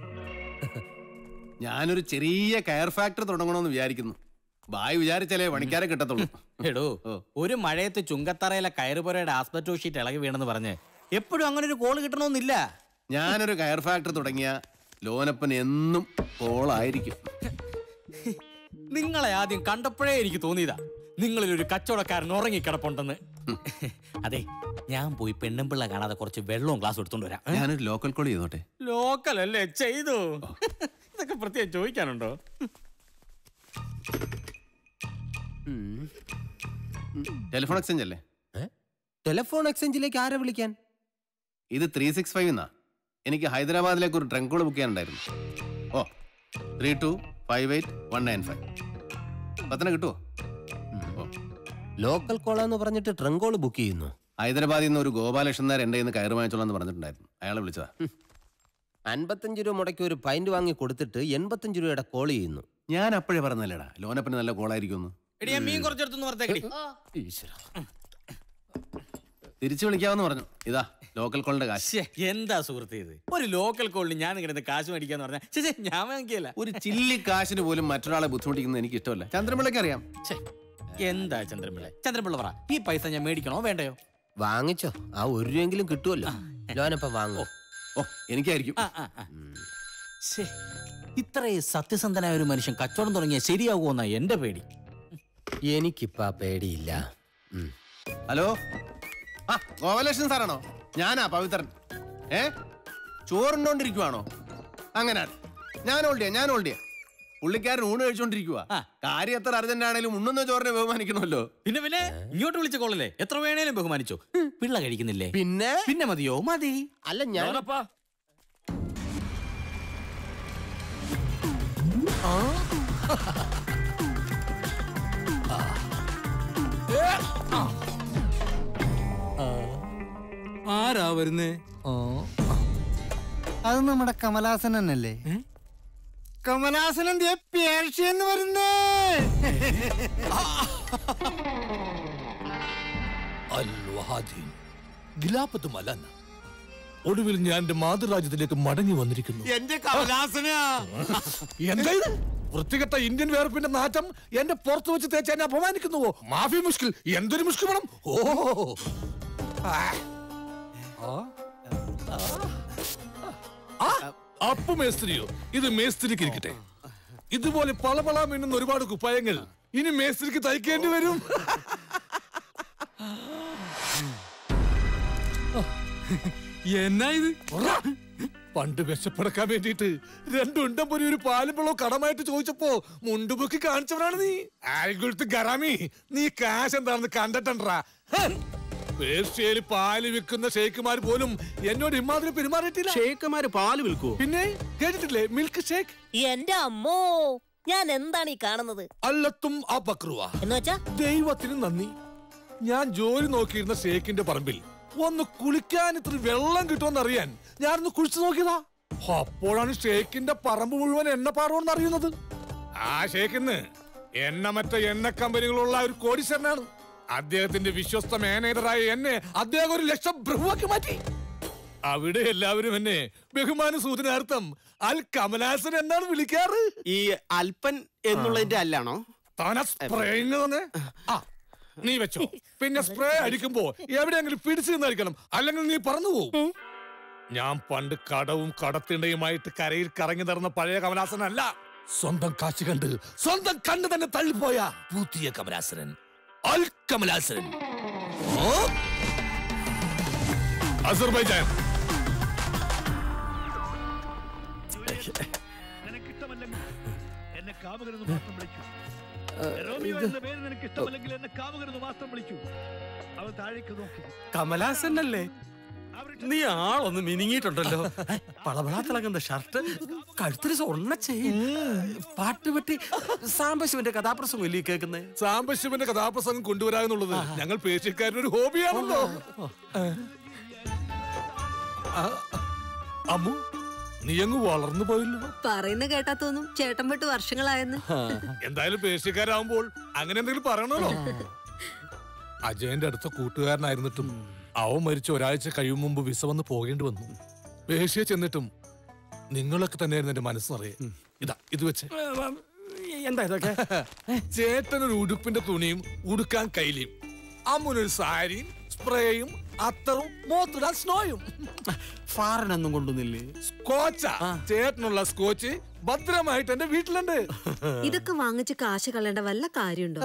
ഞാനൊരു ചെറിയ കയർ ഫാക്ടറി തുടങ്ങണമെന്ന് വിചാരിക്കുന്നു ബായ് വിചാരിച്ചാലേ പണിക്കാരെ കിട്ടത്തുള്ളൂ എടോ ഒരു മഴയത്ത് ചുങ്കത്തറയിലെ കയറുപുരയുടെ ആസ്പെറ്റോ ഷീറ്റ് ഇളകി വീണെന്ന് പറഞ്ഞ് എപ്പോഴും അങ്ങനെ ഒരു കോള് കിട്ടണമെന്നില്ല ഞാനൊരു കയർ ഫാക്ടറി തുടങ്ങിയ ലോനപ്പൻ എന്നും കോളായിരിക്കും നിങ്ങളെ ആദ്യം കണ്ടപ്പോഴേ എനിക്ക് തോന്നിയതാ നിങ്ങളിൽ ഒരു കച്ചവടക്കാരൻ ഉറങ്ങിക്കിടപ്പുണ്ടെന്ന് അതെ ഞാൻ പോയി പെണ്ണുമ്പിള്ള കാണാതെ കുറച്ച് വെള്ളവും ഗ്ലാസ് എടുത്തോണ്ട് വരാം ഞാനൊരു ലോക്കൽ കോൾ ചെയ്തോട്ടെ ലോക്കൽ അല്ലേ ചെയ്തു ഇതൊക്കെ പ്രത്യേകം ചോദിക്കാനുണ്ടോ ടെലിഫോൺ എക്സ്ചേഞ്ച് അല്ലേ ടെലിഫോൺ എക്സ്ചേഞ്ചിലേക്ക് ആരെ വിളിക്കാൻ ഇത് ത്രീ സിക്സ് ഫൈവ് എന്നാ എനിക്ക് ഹൈദരാബാദിലേക്ക് ഒരു ട്രങ്ക് കോൾ ബുക്ക് ചെയ്യാനുണ്ടായിരുന്നു O three two five eight one nine five പത്തന കിട്ടുമോ ലോക്കൽ കോളാന്ന് പറഞ്ഞിട്ട് ട്രങ്കോള് ബുക്ക് ചെയ്യുന്നു ഹൈദരാബാദിൽ നിന്ന് ഒരു ഗോപാലകൃഷ്ണൻ നായർ എൻ്റെ കയ്യിൽ നിന്ന് കയറ് വാങ്ങിച്ചോളാം എന്ന് പറഞ്ഞിട്ടുണ്ടായിരുന്നു അയാളെ വിളിച്ചതാ അൻപത്തഞ്ച് രൂപ മുടക്കി ഒരു പൈന്റ് വാങ്ങി കൊടുത്തിട്ട് എൺപത്തഞ്ച് രൂപയുടെ കോൾ ചെയ്യുന്നു ഞാൻ അപ്പോഴേ പറഞ്ഞല്ലേടാ ലോനപ്പന് നല്ല കോളായിരിക്കുന്നു എടി ഞാൻ മീൻ കുറച്ചെടുത്തു പുറത്തേക്കടി തിരിച്ചു വിളിക്കാമെന്ന് പറഞ്ഞു ഇതാ ലോക്കൽ കോളിന്റെ കാശ് ശ്ശേ, എന്താ സുഹൃത്ത് ഇത് ഒരു ലോക്കൽ കോളിന് ഞാൻ ഇങ്ങനെ കാശ് മേടിക്കാന്ന് പറഞ്ഞാൽ ശേ ഞാൻ വാങ്ങിക്കല ഒരു ചില്ലി കാശിന് പോലും മറ്റൊരാളെ ബുദ്ധിമുട്ടിക്കുന്നത് എനിക്ക് ഇഷ്ടമല്ല ചന്ദ്രപിള്ളയ്ക്ക് അറിയാം എന്താ ചന്ദ്രപിള്ള ചന്ദ്രപിള്ള പറ ഈ പൈസ ഞാൻ മേടിക്കണോ വേണ്ടയോ വാങ്ങിച്ചോ ആ ഒരു രൂപയെങ്കിലും കിട്ടുമല്ലോ ലോനപ്പ വാങ്ങോ ഓ എനിക്കായിരിക്കും ശ്ശേ, ഇത്രയും സത്യസന്ധനായ ഒരു മനുഷ്യൻ കച്ചവടം തുടങ്ങിയ ശരിയാകുമെന്നാ എന്റെ പേടി എനിക്കിപ്പ പേടിയില്ല ഹലോ ആ ഗോപാലകൃഷ്ണൻ സാറാണോ ഞാനാ പവിത്രൻ ഏ ചോറുണ്ടോണ്ടിരിക്കുവാണോ അങ്ങനെ ഞാൻ ഓൾഡിയ ഞാൻ ഓൾഡിയ പുള്ളിക്കാരൻ ഊണ് കഴിച്ചോണ്ടിരിക്കുക കാര്യം എത്ര അർജന്റ് ആണെങ്കിലും ഉണ്ണുന്ന ചോറിനെ ബഹുമാനിക്കണമല്ലോ പിന്നെ പിന്നെ ഇങ്ങോട്ട് വിളിച്ച കോളല്ലേ എത്ര വേണേലും ബഹുമാനിച്ചോ പിള്ള കഴിക്കുന്നില്ലേ പിന്നെ പിന്നെ മതിയോ മതി അല്ല ഞാൻ ആരാ വരുന്നേ അത് നമ്മുടെ കമലാസനൻ അല്ലേ കമലാസനൻ ദേ പേർഷ്യന്ന് വരുന്നേ അൽവഹാദീൻ ഗിലാപത്ത് മലൻ ഒടുവിൽ ഞാൻ എന്റെ മാതൃരാജ്യത്തിലേക്ക് മടങ്ങി വന്നിരിക്കുന്നു എന്റെ കമലാസനാ എന്താ ഇത് വൃത്തികെട്ട ഇന്ത്യൻ വേർപ്പിന്റെ നാറ്റം എന്റെ പുറത്ത് വെച്ച് തേച്ച് എന്നെ അപമാനിക്കുന്നുവോ മാഫി മുഷ്കിൽ എന്തൊരു മുഷ്കിൽ വേണം ഓ ആ. ആ. അപ്പു മേസ്ത്രിയോ ഇത് മേസ്ത്രിക്ക് ഇരിക്കട്ടെ ഇതുപോലെ പളപള മിന്നുന്ന ഒരുപാട് കുപ്പായങ്ങൾ ഇനി മേസ്ത്രിക്ക് തയ്ക്കേണ്ടി വരും എന്നാ ഇത് പണ്ട് വിശപ്പടക്കാൻ വേണ്ടിയിട്ട് രണ്ടുണ്ടം പൊരി ഒരു പാലും വെള്ളവും കടമായിട്ട് ചോദിച്ചപ്പോ മുണ്ടുപൊക്കി കാണിച്ചവനാണ് നീ ആൽഗുളത്ത് ഗറാമി നീ കാശ് എന്താണെന്ന് കണ്ടിട്ടണ്ടാ പേർഷ്യയിൽ പാല് വിൽക്കുന്ന ഷേക്കുമാർ പോലും എന്നോട് ഇമാതിരി പെരുമാറിയിട്ടില്ല ഷേക്കുമാര് പാല് വിൽക്കൂ പിന്നെ കേട്ടിട്ടില്ലേ മിൽക്ക് ഷേക്ക് എന്റെ അമ്മോ ഞാൻ എന്താണ് ഈ കാണുന്നത് അല്ലത്തും ആ ബക്രുവ എന്ന് വെച്ചാ ദൈവത്തിന് നന്ദി ഞാൻ ജോലി നോക്കിയിരുന്ന ഷേക്കിന്റെ പറമ്പിൽ ഒന്ന് കുളിക്കാൻ ഇത്ര വെള്ളം കിട്ടുമെന്ന് അറിയാൻ ഞാനൊന്ന് കുളിച്ചു നോക്കിയതാ അപ്പോഴാണ് ഷേക്കിന്റെ പറമ്പ് മുഴുവൻ എണ്ണപ്പാടോന്ന് അറിയുന്നത് ആ ഷേക്കിന്ന് എണ്ണ മറ്റ എണ്ണ കമ്പനികളുള്ള ഒരു കോടീശ്വരനാണ് അദ്ദേഹത്തിന്റെ വിശ്വസ്ത മാനേജറായ എന്നെ അദ്ദേഹം ഒരു ലക്ഷം ബ്രഹ്മാക്കി മാറ്റി അവിടെ എല്ലാവരും എന്നെ ബഹുമാന സൂചനാർത്ഥം അൽ കമലാസൻ എന്നാണ് വിളിക്കാറ് ഈ അല്പൻ എന്നുള്ളതിന്റെ അല്ലാണോ താനാ സ്പ്രേയിങ് തന്നെ ആ നീ വെച്ചോ പിന്നെ സ്പ്രേ അടിക്കുമ്പോ എവിടെയെങ്കിലും പിടിച്ചു നിന്നടിക്കണം അല്ലെങ്കിൽ നീ പറന്നു പോകും ഞാൻ പണ്ട് കടവും കടത്തിണ്ടയുമായിട്ട് കരയിൽ കറങ്ങി നടന്ന പഴയ കമലാസനല്ല സ്വന്തം കാശ് കണ്ട് സ്വന്തം കണ്ണ് തന്നെ തള്ളിപ്പോയ പുതിയ കമലാസനൻ അൽ കമലാസനൻ ഓ! അസർബൈജാൻ എന്നെ കാമുകരെന്ന് മാത്രം വിളിക്കൂ റോമിയോ എന്ന പേര് നിനക്ക് ഇഷ്ടമല്ലെങ്കിൽ എന്നെ കാമുകരെന്ന് മാത്രം വിളിക്കൂ അവൻ താഴേക്ക് നോക്കി കമലാസൻ അല്ലേ നീ ആളൊന്ന് മിനിങ്ങിയിട്ടുണ്ടല്ലോ പളപളാ തിളങ്ങുന്ന ഷർട്ട് കഴുത്തിന് സ്വർണ്ണ ചെയിൻ പാട്ടുപെട്ടി സാംബശിവന്റെ കഥാപ്രസംഗം ഇല്ലേ കേൾക്കുന്നത് സാംബശിവന്റെ കഥാപ്രസംഗം കൊണ്ടുവരാ എന്നുള്ളത് ഞങ്ങൾ പേർഷ്യക്കാരുടെ ഒരു ഹോബിയാണല്ലോ ആ, അമ്മു നീ അങ്ങ് വളർന്നു പോയല്ലോ പറയുന്ന കേട്ടാ തോന്നും ചേട്ടൻ പെട്ട് വർഷങ്ങളായെന്ന് എന്തായാലും പേർഷ്യക്കാരാവുമ്പോൾ അങ്ങനെ എന്തെങ്കിലും പറയണല്ലോ അജയന്റെ അടുത്ത കൂട്ടുകാരനായിരുന്നിട്ടും അവൻ മരിച്ച ഒരാഴ്ച കഴിയും മുമ്പ് വിസ വന്ന് പോകേണ്ടി വന്നു പേർഷ്യ ചെന്നിട്ടും നിങ്ങളൊക്കെ തന്നെയായിരുന്നു എന്റെ മനസ്സറിയേ ഇതാ ഇത് വെച്ച് എന്താ ഇതൊക്കെ ചേട്ടനൊരു ഉടുപ്പിന്റെ തുണിയും ഉടുക്കാൻ കൈലിയും അമ്മുനൊരു സാരിയും സ്പ്രേയും അത്തറും മോത്തിടാൻ സ്നോയും ഫാറിനൊന്നും കൊണ്ടുവന്നില്ലേ സ്കോച്ചാ ചേട്ടനുള്ള സ്കോച്ച് ഭദ്രമായിട്ട് എന്റെ വീട്ടിലുണ്ട് ഇതൊക്കെ വാങ്ങിച്ച് കാശ് കളയേണ്ട വല്ല കാര്യമുണ്ടോ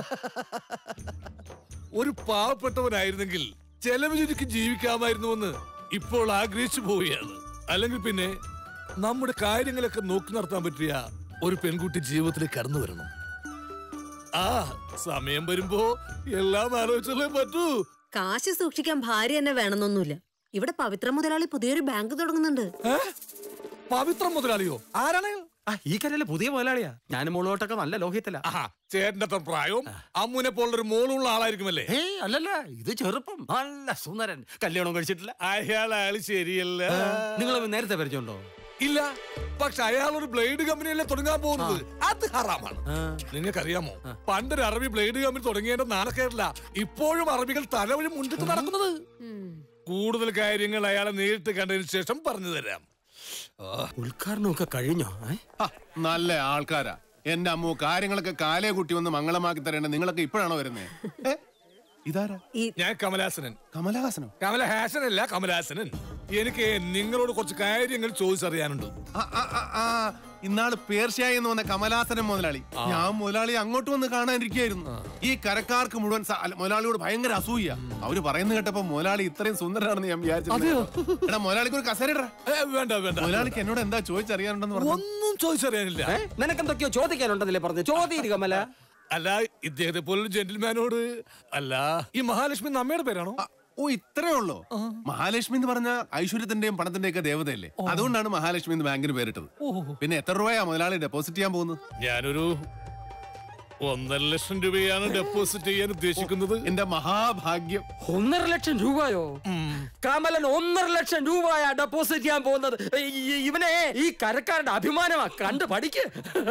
ഒരു പാവപ്പെട്ടവനായിരുന്നെങ്കിൽ ചെലവ് ചുരുക്കി ജീവിക്കാമായിരുന്നുവെന്ന് ഇപ്പോൾ ആഗ്രഹിച്ചു പോവുകയാണ് അല്ലെങ്കിൽ പിന്നെ നമ്മുടെ കാര്യങ്ങളൊക്കെ നോക്കി നടത്താൻ പറ്റിയ ഒരു പെൺകുട്ടി ജീവിതത്തിലേക്ക് കടന്നു വരണം ആ സമയം വരുമ്പോ എല്ലാം ആലോചിച്ചല്ലേ പറ്റൂ കാശ് സൂക്ഷിക്കാൻ ഭാര്യ തന്നെ വേണമെന്നൊന്നുമില്ല ഇവിടെ പവിത്ര മുതലാളി പുതിയൊരു ബാങ്ക് തുടങ്ങുന്നുണ്ട് പവിത്ര മുതലാളിയോ ആരാണ് ആ ഈ കരയിലെ പുതിയ മുതലാളിയാ ഞാനും മോളോട്ടൊക്കെ നല്ല ലോഹിത്തില ചേട്ടന്റെ അത്ര പ്രായവും അമ്മുനെ പോലുള്ളൊരു മോളുള്ള ആളായിരിക്കുമല്ലേ ഏയ് അല്ലല്ല ഇത് ചെറുപ്പം നല്ല സുന്ദരൻ കല്യാണം കഴിച്ചിട്ടില്ല അയാൾ അയാൾ ശരിയല്ല നിങ്ങൾ നേരത്തെ പരിചയമുണ്ടോ ഇല്ല പക്ഷെ അയാൾ ഒരു ബ്ലേഡ് കമ്പനിയല്ലേ തുടങ്ങാൻ പോകുന്നത് അത് ഹറാമാണ് നിങ്ങൾക്കറിയാമോ പണ്ടൊരു അറബി ബ്ലേഡ് കമ്പനി തുടങ്ങിയതിന്റെ നാണക്കേറില്ല ഇപ്പോഴും അറബികൾ തലവഴി മുന്നിട്ട് നടക്കുന്നത് കൂടുതൽ കാര്യങ്ങൾ അയാളെ നേരിട്ട് കണ്ടതിന് ശേഷം പറഞ്ഞു തരാം ഉദ്ഘാടനമൊക്കെ കഴിഞ്ഞോ ഹ, നല്ല ആൾക്കാരാ എന്റെ അമ്മു കാര്യങ്ങളൊക്കെ കാലേ കുട്ടി വന്ന് മംഗളമാക്കി തരേണ്ട നിങ്ങളൊക്കെ ഇപ്പോഴാണോ വരുന്നത് ഇതാരാ ഞാൻ കമലാസനൻ കമലഹാസനോ കമലഹാസൻ അല്ല കമലാസനൻ എനിക്ക് നിങ്ങളോട് കുറച്ച് കാര്യങ്ങൾ ചോദിച്ചറിയാനുണ്ട് ഇന്നാള് പേർഷ്യായി എന്ന് വന്ന കമലാസനം മുതലാളി ഞാൻ മുതലാളി അങ്ങോട്ട് വന്ന് കാണാനിരിക്കുകയായിരുന്നു ഈ കരക്കാർക്ക് മുഴുവൻ സ- അല്ല, മുതലാളിയോട് ഭയങ്കര അസൂയ അവര് പറയുന്നത് കേട്ടപ്പോ മുതലാളി ഇത്രയും സുന്ദരനാണെന്ന് ഞാൻ വിചാരിച്ചു എടാ മുതലാളിക്ക് ഒരു കസേര ഇടടാ. വേണ്ട വേണ്ട മുതലാളിക്ക് എന്നോട് എന്താ ചോദിച്ചറിയാനുണ്ടെന്ന് പറഞ്ഞു ഒന്നും ചോദിച്ചറിയാനില്ല നിനക്കെന്തൊക്കെയോ ചോദിക്കാനുണ്ടെന്നല്ലേ പറഞ്ഞു ചോദ്യം കമല അല്ല ഇദ്ദേഹത്തെ പോലൊരു ജെന്റിൽമാനോട് അല്ല ഈ മഹാലക്ഷ്മി നമ്മയുടെ പേരാണോ ഓ ഇത്രേ ഉള്ളോ മഹാലക്ഷ്മി എന്ന് പറഞ്ഞ ഐശ്വര്യത്തിന്റെയും പണത്തിന്റെയും ഒക്കെ ദേവതയല്ലേ അതുകൊണ്ടാണ് മഹാലക്ഷ്മി എന്ന് ബാങ്കിന് പേരിട്ടത് പിന്നെ എത്ര രൂപയാ മുതലാളി ഡെപ്പോസിറ്റ് ചെയ്യാൻ പോകുന്നത് ഞാനൊരു ഒന്നര ലക്ഷം രൂപയാണ് ഡെപ്പോസിറ്റ് ചെയ്യാൻ ഉദ്ദേശിക്കുന്നത് എന്റെ മഹാഭാഗ്യം ഒന്നര ലക്ഷം രൂപയോ കമലൻ ഒന്നര ലക്ഷം രൂപയാ ഡെപ്പോസിറ്റ് ചെയ്യാൻ പോകുന്നത് ഈ- ഇവനെ ഈ കരക്കാരുടെ അഭിമാനമാ കണ്ട് പഠിക്ക്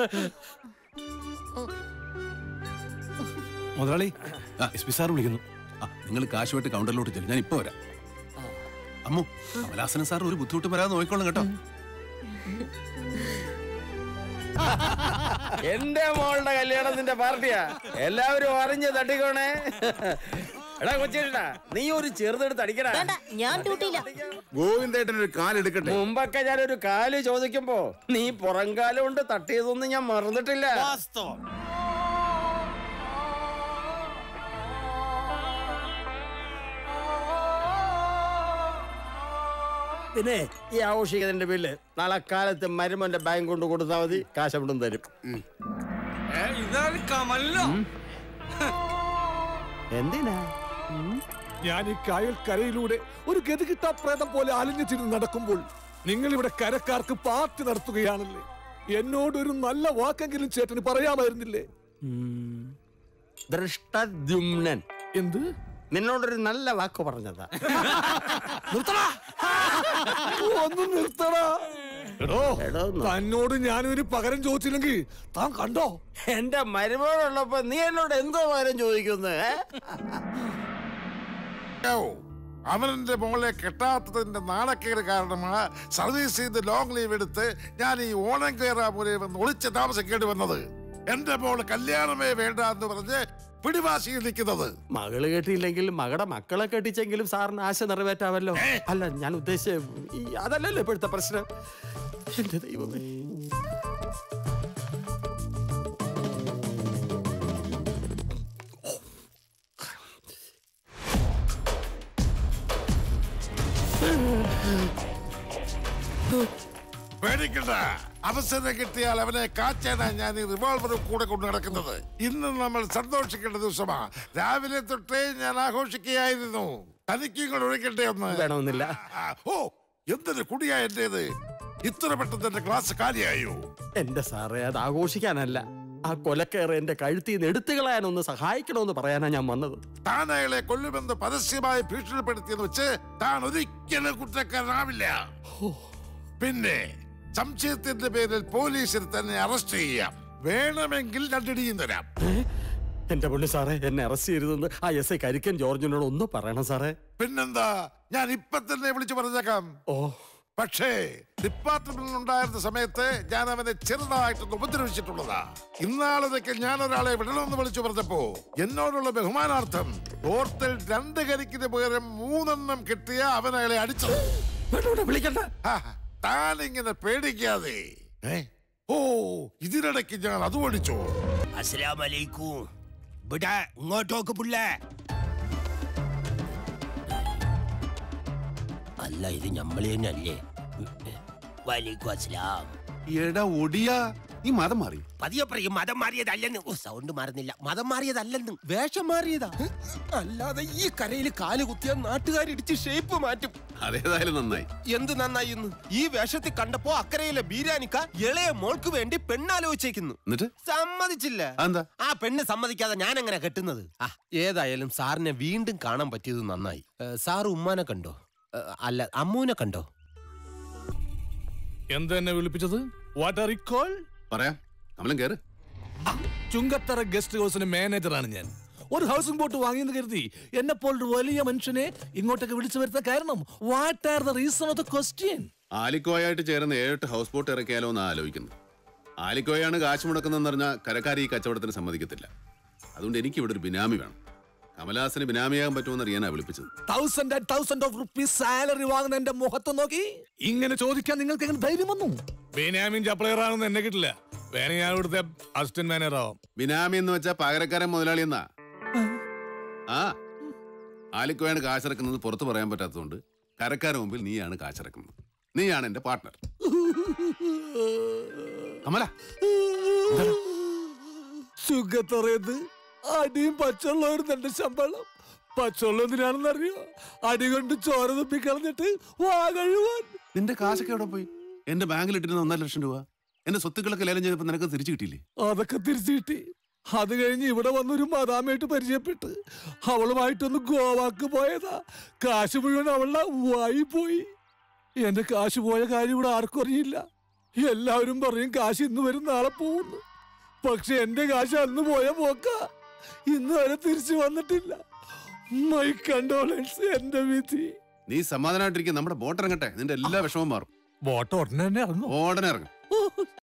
മുതലാളി എസ് പി സാർ വിളിക്കുന്നു നിങ്ങൾ കാശുമായിട്ട് കൗണ്ടറിലോട്ട് ചെല്ലും ഞാൻ ഇപ്പൊ വരാം അമ്മു കമലാസന സാർ ഒരു ബുദ്ധിമുട്ടും വരാതെ നോക്കിക്കോളാം കേട്ടോ എന്റെ മോളുടെ കല്യാണത്തിന്റെ പാർട്ടിയാ എല്ലാവരും അറിഞ്ഞ് തട്ടിക്കോണേ എടാ കൊച്ചേട്ടാ നീ ഒരു ചെറുതെടുത്ത് അടിക്കടാ ഞാൻ ഡ്യൂട്ടിയില്ല ഗോവിന്ദേട്ടൻ ഒരു കാലെടുക്കട്ടെ മുമ്പൊക്കെ ഞാനൊരു കാല് ചോദിക്കുമ്പോ നീ പുറം കാലം കൊണ്ട് തട്ടിയതൊന്നും ഞാൻ മറന്നിട്ടില്ല വാസ്തവം പിന്നെ ഈ ആഘോഷിക്കുന്നതിന്റെ ബില്ല് നാളെ കാലത്ത് മരുമന്റെ ബാങ്ക് കൊണ്ട് കൊടുത്താൽ മതി കാശ് അവിടെ തരും ഇതാണ് കമല്ലോ എന്തിനാ ഞാൻ ഈ കായൽ കരയിലൂടെ ഒരു ഗതികിട്ടാ പ്രേതം പോലെ അലിഞ്ഞു തിരിഞ്ഞ് നടക്കുമ്പോൾ നിങ്ങൾ ഇവിടെ കരക്കാർക്ക് പാർട്ടി നടത്തുകയാണല്ലേ എന്നോടൊരു നല്ല വാക്കെങ്കിലും ചേട്ടന് പറയാമായിരുന്നില്ലേ ദൃഷ്ടദ്യുമ്നൻ എന്ത് നിന്നോടൊരു നല്ല വാക്ക് പറഞ്ഞതാ ഒന്ന് നിർത്തടാ എടോ എടോ, ന- തന്നോട് ഞാനൊരു പകരം ചോദിച്ചില്ലെങ്കിൽ താൻ കണ്ടോ എന്റെ മരുമോളുള്ളപ്പോ നീ എന്നോട് എന്തോ പകരം ചോദിക്കുന്നത് അവനെന്റെ മോളെ കെട്ടാത്തതിന്റെ നാണക്കേട് കാരണമാണ് സർവീസ് ചെയ്ത് ലോങ് ലീവ് എടുത്ത് ഞാൻ ഈ ഓണം കയറാമൂലെ വന്ന് ഒളിച്ച് താമസിക്കേണ്ടി വന്നത് എന്റെ മോള് കല്യാണമേ വേണ്ട എന്ന് പറഞ്ഞ് പിടിവാശിയിൽ നിൽക്കുന്നത് മകള് കെട്ടിയില്ലെങ്കിൽ മകളുടെ മക്കളെ കെട്ടിച്ചെങ്കിലും സാറിന് ആശ നിറവേറ്റാവല്ലോ അല്ല ഞാൻ ഉദ്ദേശിച്ച ഈ അതല്ലല്ലോ ഇപ്പോഴത്തെ പ്രശ്നം എന്റെ ദൈവമേ പേടിക്കണ്ട അവസരം കിട്ടിയാൽ അവനെ കാച്ചാനാ ഞാൻ ഈ റിവോൾവർ കൂടെ കൊണ്ട് നടക്കുന്നത് ഇന്ന് നമ്മൾ സന്തോഷിക്കേണ്ട ദിവസമാ രാവിലെ തൊട്ടേ ഞാൻ ആഘോഷിക്കുകയായിരുന്നു തനിക്കും കൂടെ ഒഴിക്കട്ടെ ഒന്ന് വേണമെന്നില്ല ആ, ഓ എന്തൊരു കുടിയാ എന്റേത് ഇത്ര പെട്ടെന്ന് എന്റെ ക്ലാസ് കാലിയായോ എന്റെ സാറേ അത് ആഘോഷിക്കാനല്ല ആ കൊലക്കേറ് എന്റെ കഴുത്തിൽ നിന്ന് എടുത്തു കളയാനൊന്ന് സഹായിക്കണമെന്ന് പറയാനാ ഞാൻ വന്നത് താൻ അയാളെ കൊല്ലുമെന്ന് പരസ്യമായി ഭീഷണിപ്പെടുത്തിയെന്ന് വെച്ച് താൻ ഒരിക്കലും കുറ്റക്കാരനാവില്ല പിന്നെ സംശയത്തിന്റെ പേരിൽ പോലീസിൽ തന്നെ അറസ്റ്റ് ചെയ്യാം വേണമെങ്കിൽ രണ്ടിടിയും തരാം എന്റെ പൊണ്ണു സാറേ എന്നെ അറസ്റ്റ് ചെയ്തതെന്ന് ആ എസ് ഐ കരിക്കൻ ജോർജിനോട് ഒന്ന് പറയണം സാറേ പിന്നെന്താ ഞാൻ ഇപ്പൊ തന്നെ വിളിച്ചു പറഞ്ഞേക്കാം ഓ പക്ഷേ ഡിപ്പാർട്ട്മെന്റിൽ ഉണ്ടായിരുന്ന സമയത്ത് ഞാൻ അവനെ ചെറുതായിട്ടൊന്ന് ഉപദ്രവിച്ചിട്ടുള്ളതാ ഇന്നാളതൊക്കെ ഞാൻ ഒരാളെ വിടണമെന്ന് വിളിച്ചു പറഞ്ഞപ്പോ എന്നോടുള്ള ബഹുമാനാർത്ഥം ഓർത്തിൽ രണ്ട് കരിക്കിന് പകരം മൂന്നെണ്ണം കിട്ടിയ അവൻ അയാളെ അടിച്ചത് വിളിക്കണ്ട താൻ ഇങ്ങനെ പേടിക്കാതെ ഏ? ഓ ഇതിനിടയ്ക്ക് ഞാൻ അത് ഓടിച്ചു അസ്സലാമലൈക്കും ഇവിടെ ഇങ്ങോട്ടോക്ക് പുള്ളേ അല്ല ഇത് ഞമ്മള് തന്നെയല്ലേ വലൈക്കും അസ്സലാം എടാ ഒടിയ നീ മതം മാറി പതിയെ പറയും മതം മാറിയതല്ലെന്ന് ഓ സൗണ്ട് മാറുന്നില്ല മതം മാറിയതല്ലെന്ന് വേഷം മാറിയതാ അല്ലാതെ ഈ കരയിൽ കാല് കുത്തിയ നാട്ടുകാരിടിച്ച് ഷേപ്പ് മാറ്റും അതേതായാലും നന്നായി എന്ത് നന്നായി ഇന്ന് ഈ വേഷത്തിൽ കണ്ടപ്പോ അക്കരയിലെ ബീരാനിക്ക ഇളയ മോൾക്ക് വേണ്ടി പെണ്ണാലോചിക്കുന്നു എന്നിട്ട് സമ്മതിച്ചില്ല എന്താ ആ പെണ്ണ് സമ്മതിക്കാതെ ഞാൻ എങ്ങനെ കെട്ടുന്നത് ആ ഏതായാലും സാറിനെ വീണ്ടും കാണാൻ പറ്റിയത് നന്നായി ഏ, സാർ ഉമ്മാനെ കണ്ടോ ഏ, അല്ല അമ്മൂനെ കണ്ടോ എന്താ എന്നെ വിളിപ്പിച്ചത് വാട്ട് ആർ കോൾ പറയാം കമലം കേറ് ചുങ്കത്തറ ഗസ്റ്റ് ഹൗസിന് മാനേജറാണ് ഞാൻ ഒരു ഹൗസിംഗ് ബോട്ട് വാങ്ങിയെന്ന് കരുതി എന്നെ പോലൊരു വലിയ മനുഷ്യനെ ഇങ്ങോട്ടൊക്കെ വിളിച്ചു വരുത്താൻ കാരണം what are the reason of the question ആലിക്കോയായിട്ട് ചേർന്ന് ഏഴെട്ട് ഹൗസ് ബോട്ട് ഇറക്കിയാലോ എന്ന് ആലോചിക്കുന്നു ആലിക്കോയാണ് കാശ് മുടക്കുന്നതെന്ന് പറഞ്ഞാൽ കരക്കാർ ഈ കച്ചവടത്തിന് സമ്മതിക്കത്തില്ല അതുകൊണ്ട് എനിക്ക് ഇവിടെ ഒരു ബിനാമി വേണം കമലഹാസന് ബിനാമിയാകാൻ പറ്റുമെന്ന് അറിയാനാ വിളിപ്പിച്ചത് thousand and thousand of rupees salary വാങ്ങുന്ന എന്റെ മുഖത്ത് നോക്കി ഇങ്ങനെ ചോദിക്കാൻ നിങ്ങൾക്ക് എങ്ങനെ ധൈര്യം വന്നു ബെന്യാമിൻ ചപ്ലയർ ആണെന്ന് എന്നെ കിട്ടില്ല വേണേ ഞാൻ ഇവിടുത്തെ അസിസ്റ്റന്റ് മാനേജർ ആവാം ബിനാമി എന്ന് വെച്ചാൽ പകരക്കാരൻ മുതലാളി എന്നാ ആ ആലിക്കോയാണ് കാശിറക്കുന്നത് പുറത്ത് പറയാൻ പറ്റാത്തതുകൊണ്ട് കരക്കാരുടെ മുമ്പിൽ നീയാണ് കാശിറക്കുന്നത് നീയാണ് എന്റെ പാർട്ട്ണർ കമല സുഖത്തറിയത് അടിയും പച്ചവെള്ളമായിരുന്നു എന്റെ ശമ്പളം പച്ചവെള്ളം എന്തിനാണെന്നറിയോ അടി കൊണ്ട് ചോര തുപ്പി കളഞ്ഞിട്ട് വാ കഴുവാൻ നിന്റെ കാശൊക്കെ എവിടെ പോയി എന്റെ ബാങ്കിൽ ഇട്ടിരുന്ന ഒന്നര ലക്ഷം രൂപ എന്റെ സ്വത്തുക്കളൊക്കെ ലേലം ചെയ്തപ്പോ നിനക്ക് തിരിച്ചു കിട്ടിയില്ലേ അതൊക്കെ തിരിച്ചു കിട്ടി അത് കഴിഞ്ഞ് ഇവിടെ വന്നൊരു മദാമയായിട്ട് പരിചയപ്പെട്ട് അവളുമായിട്ടൊന്ന് ഗോവാക്ക് പോയതാ കാശ് മുഴുവൻ അവളുടെ വായി പോയി എന്റെ കാശ് പോയ കാര്യം ഇവിടെ ആർക്കും അറിയില്ല എല്ലാവരും പറയും കാശ് ഇന്ന് വരും നാളെ പോകുന്നു പക്ഷെ എന്റെ കാശ് അന്ന് പോയ പോക്ക ഇന്ന് വരെ തിരിച്ചു വന്നിട്ടില്ല മൈ കണ്ടോളൻസ് എന്റെ വിധി നീ സമാധാനമായിട്ടിരിക്കും നമ്മുടെ ബോട്ട് ഇറങ്ങട്ടെ നിന്റെ എല്ലാ വിഷമവും മാറും ബോട്ട് ഉടനെ തന്നെ ഇറങ്ങും ഉടനെ ഇറങ്ങും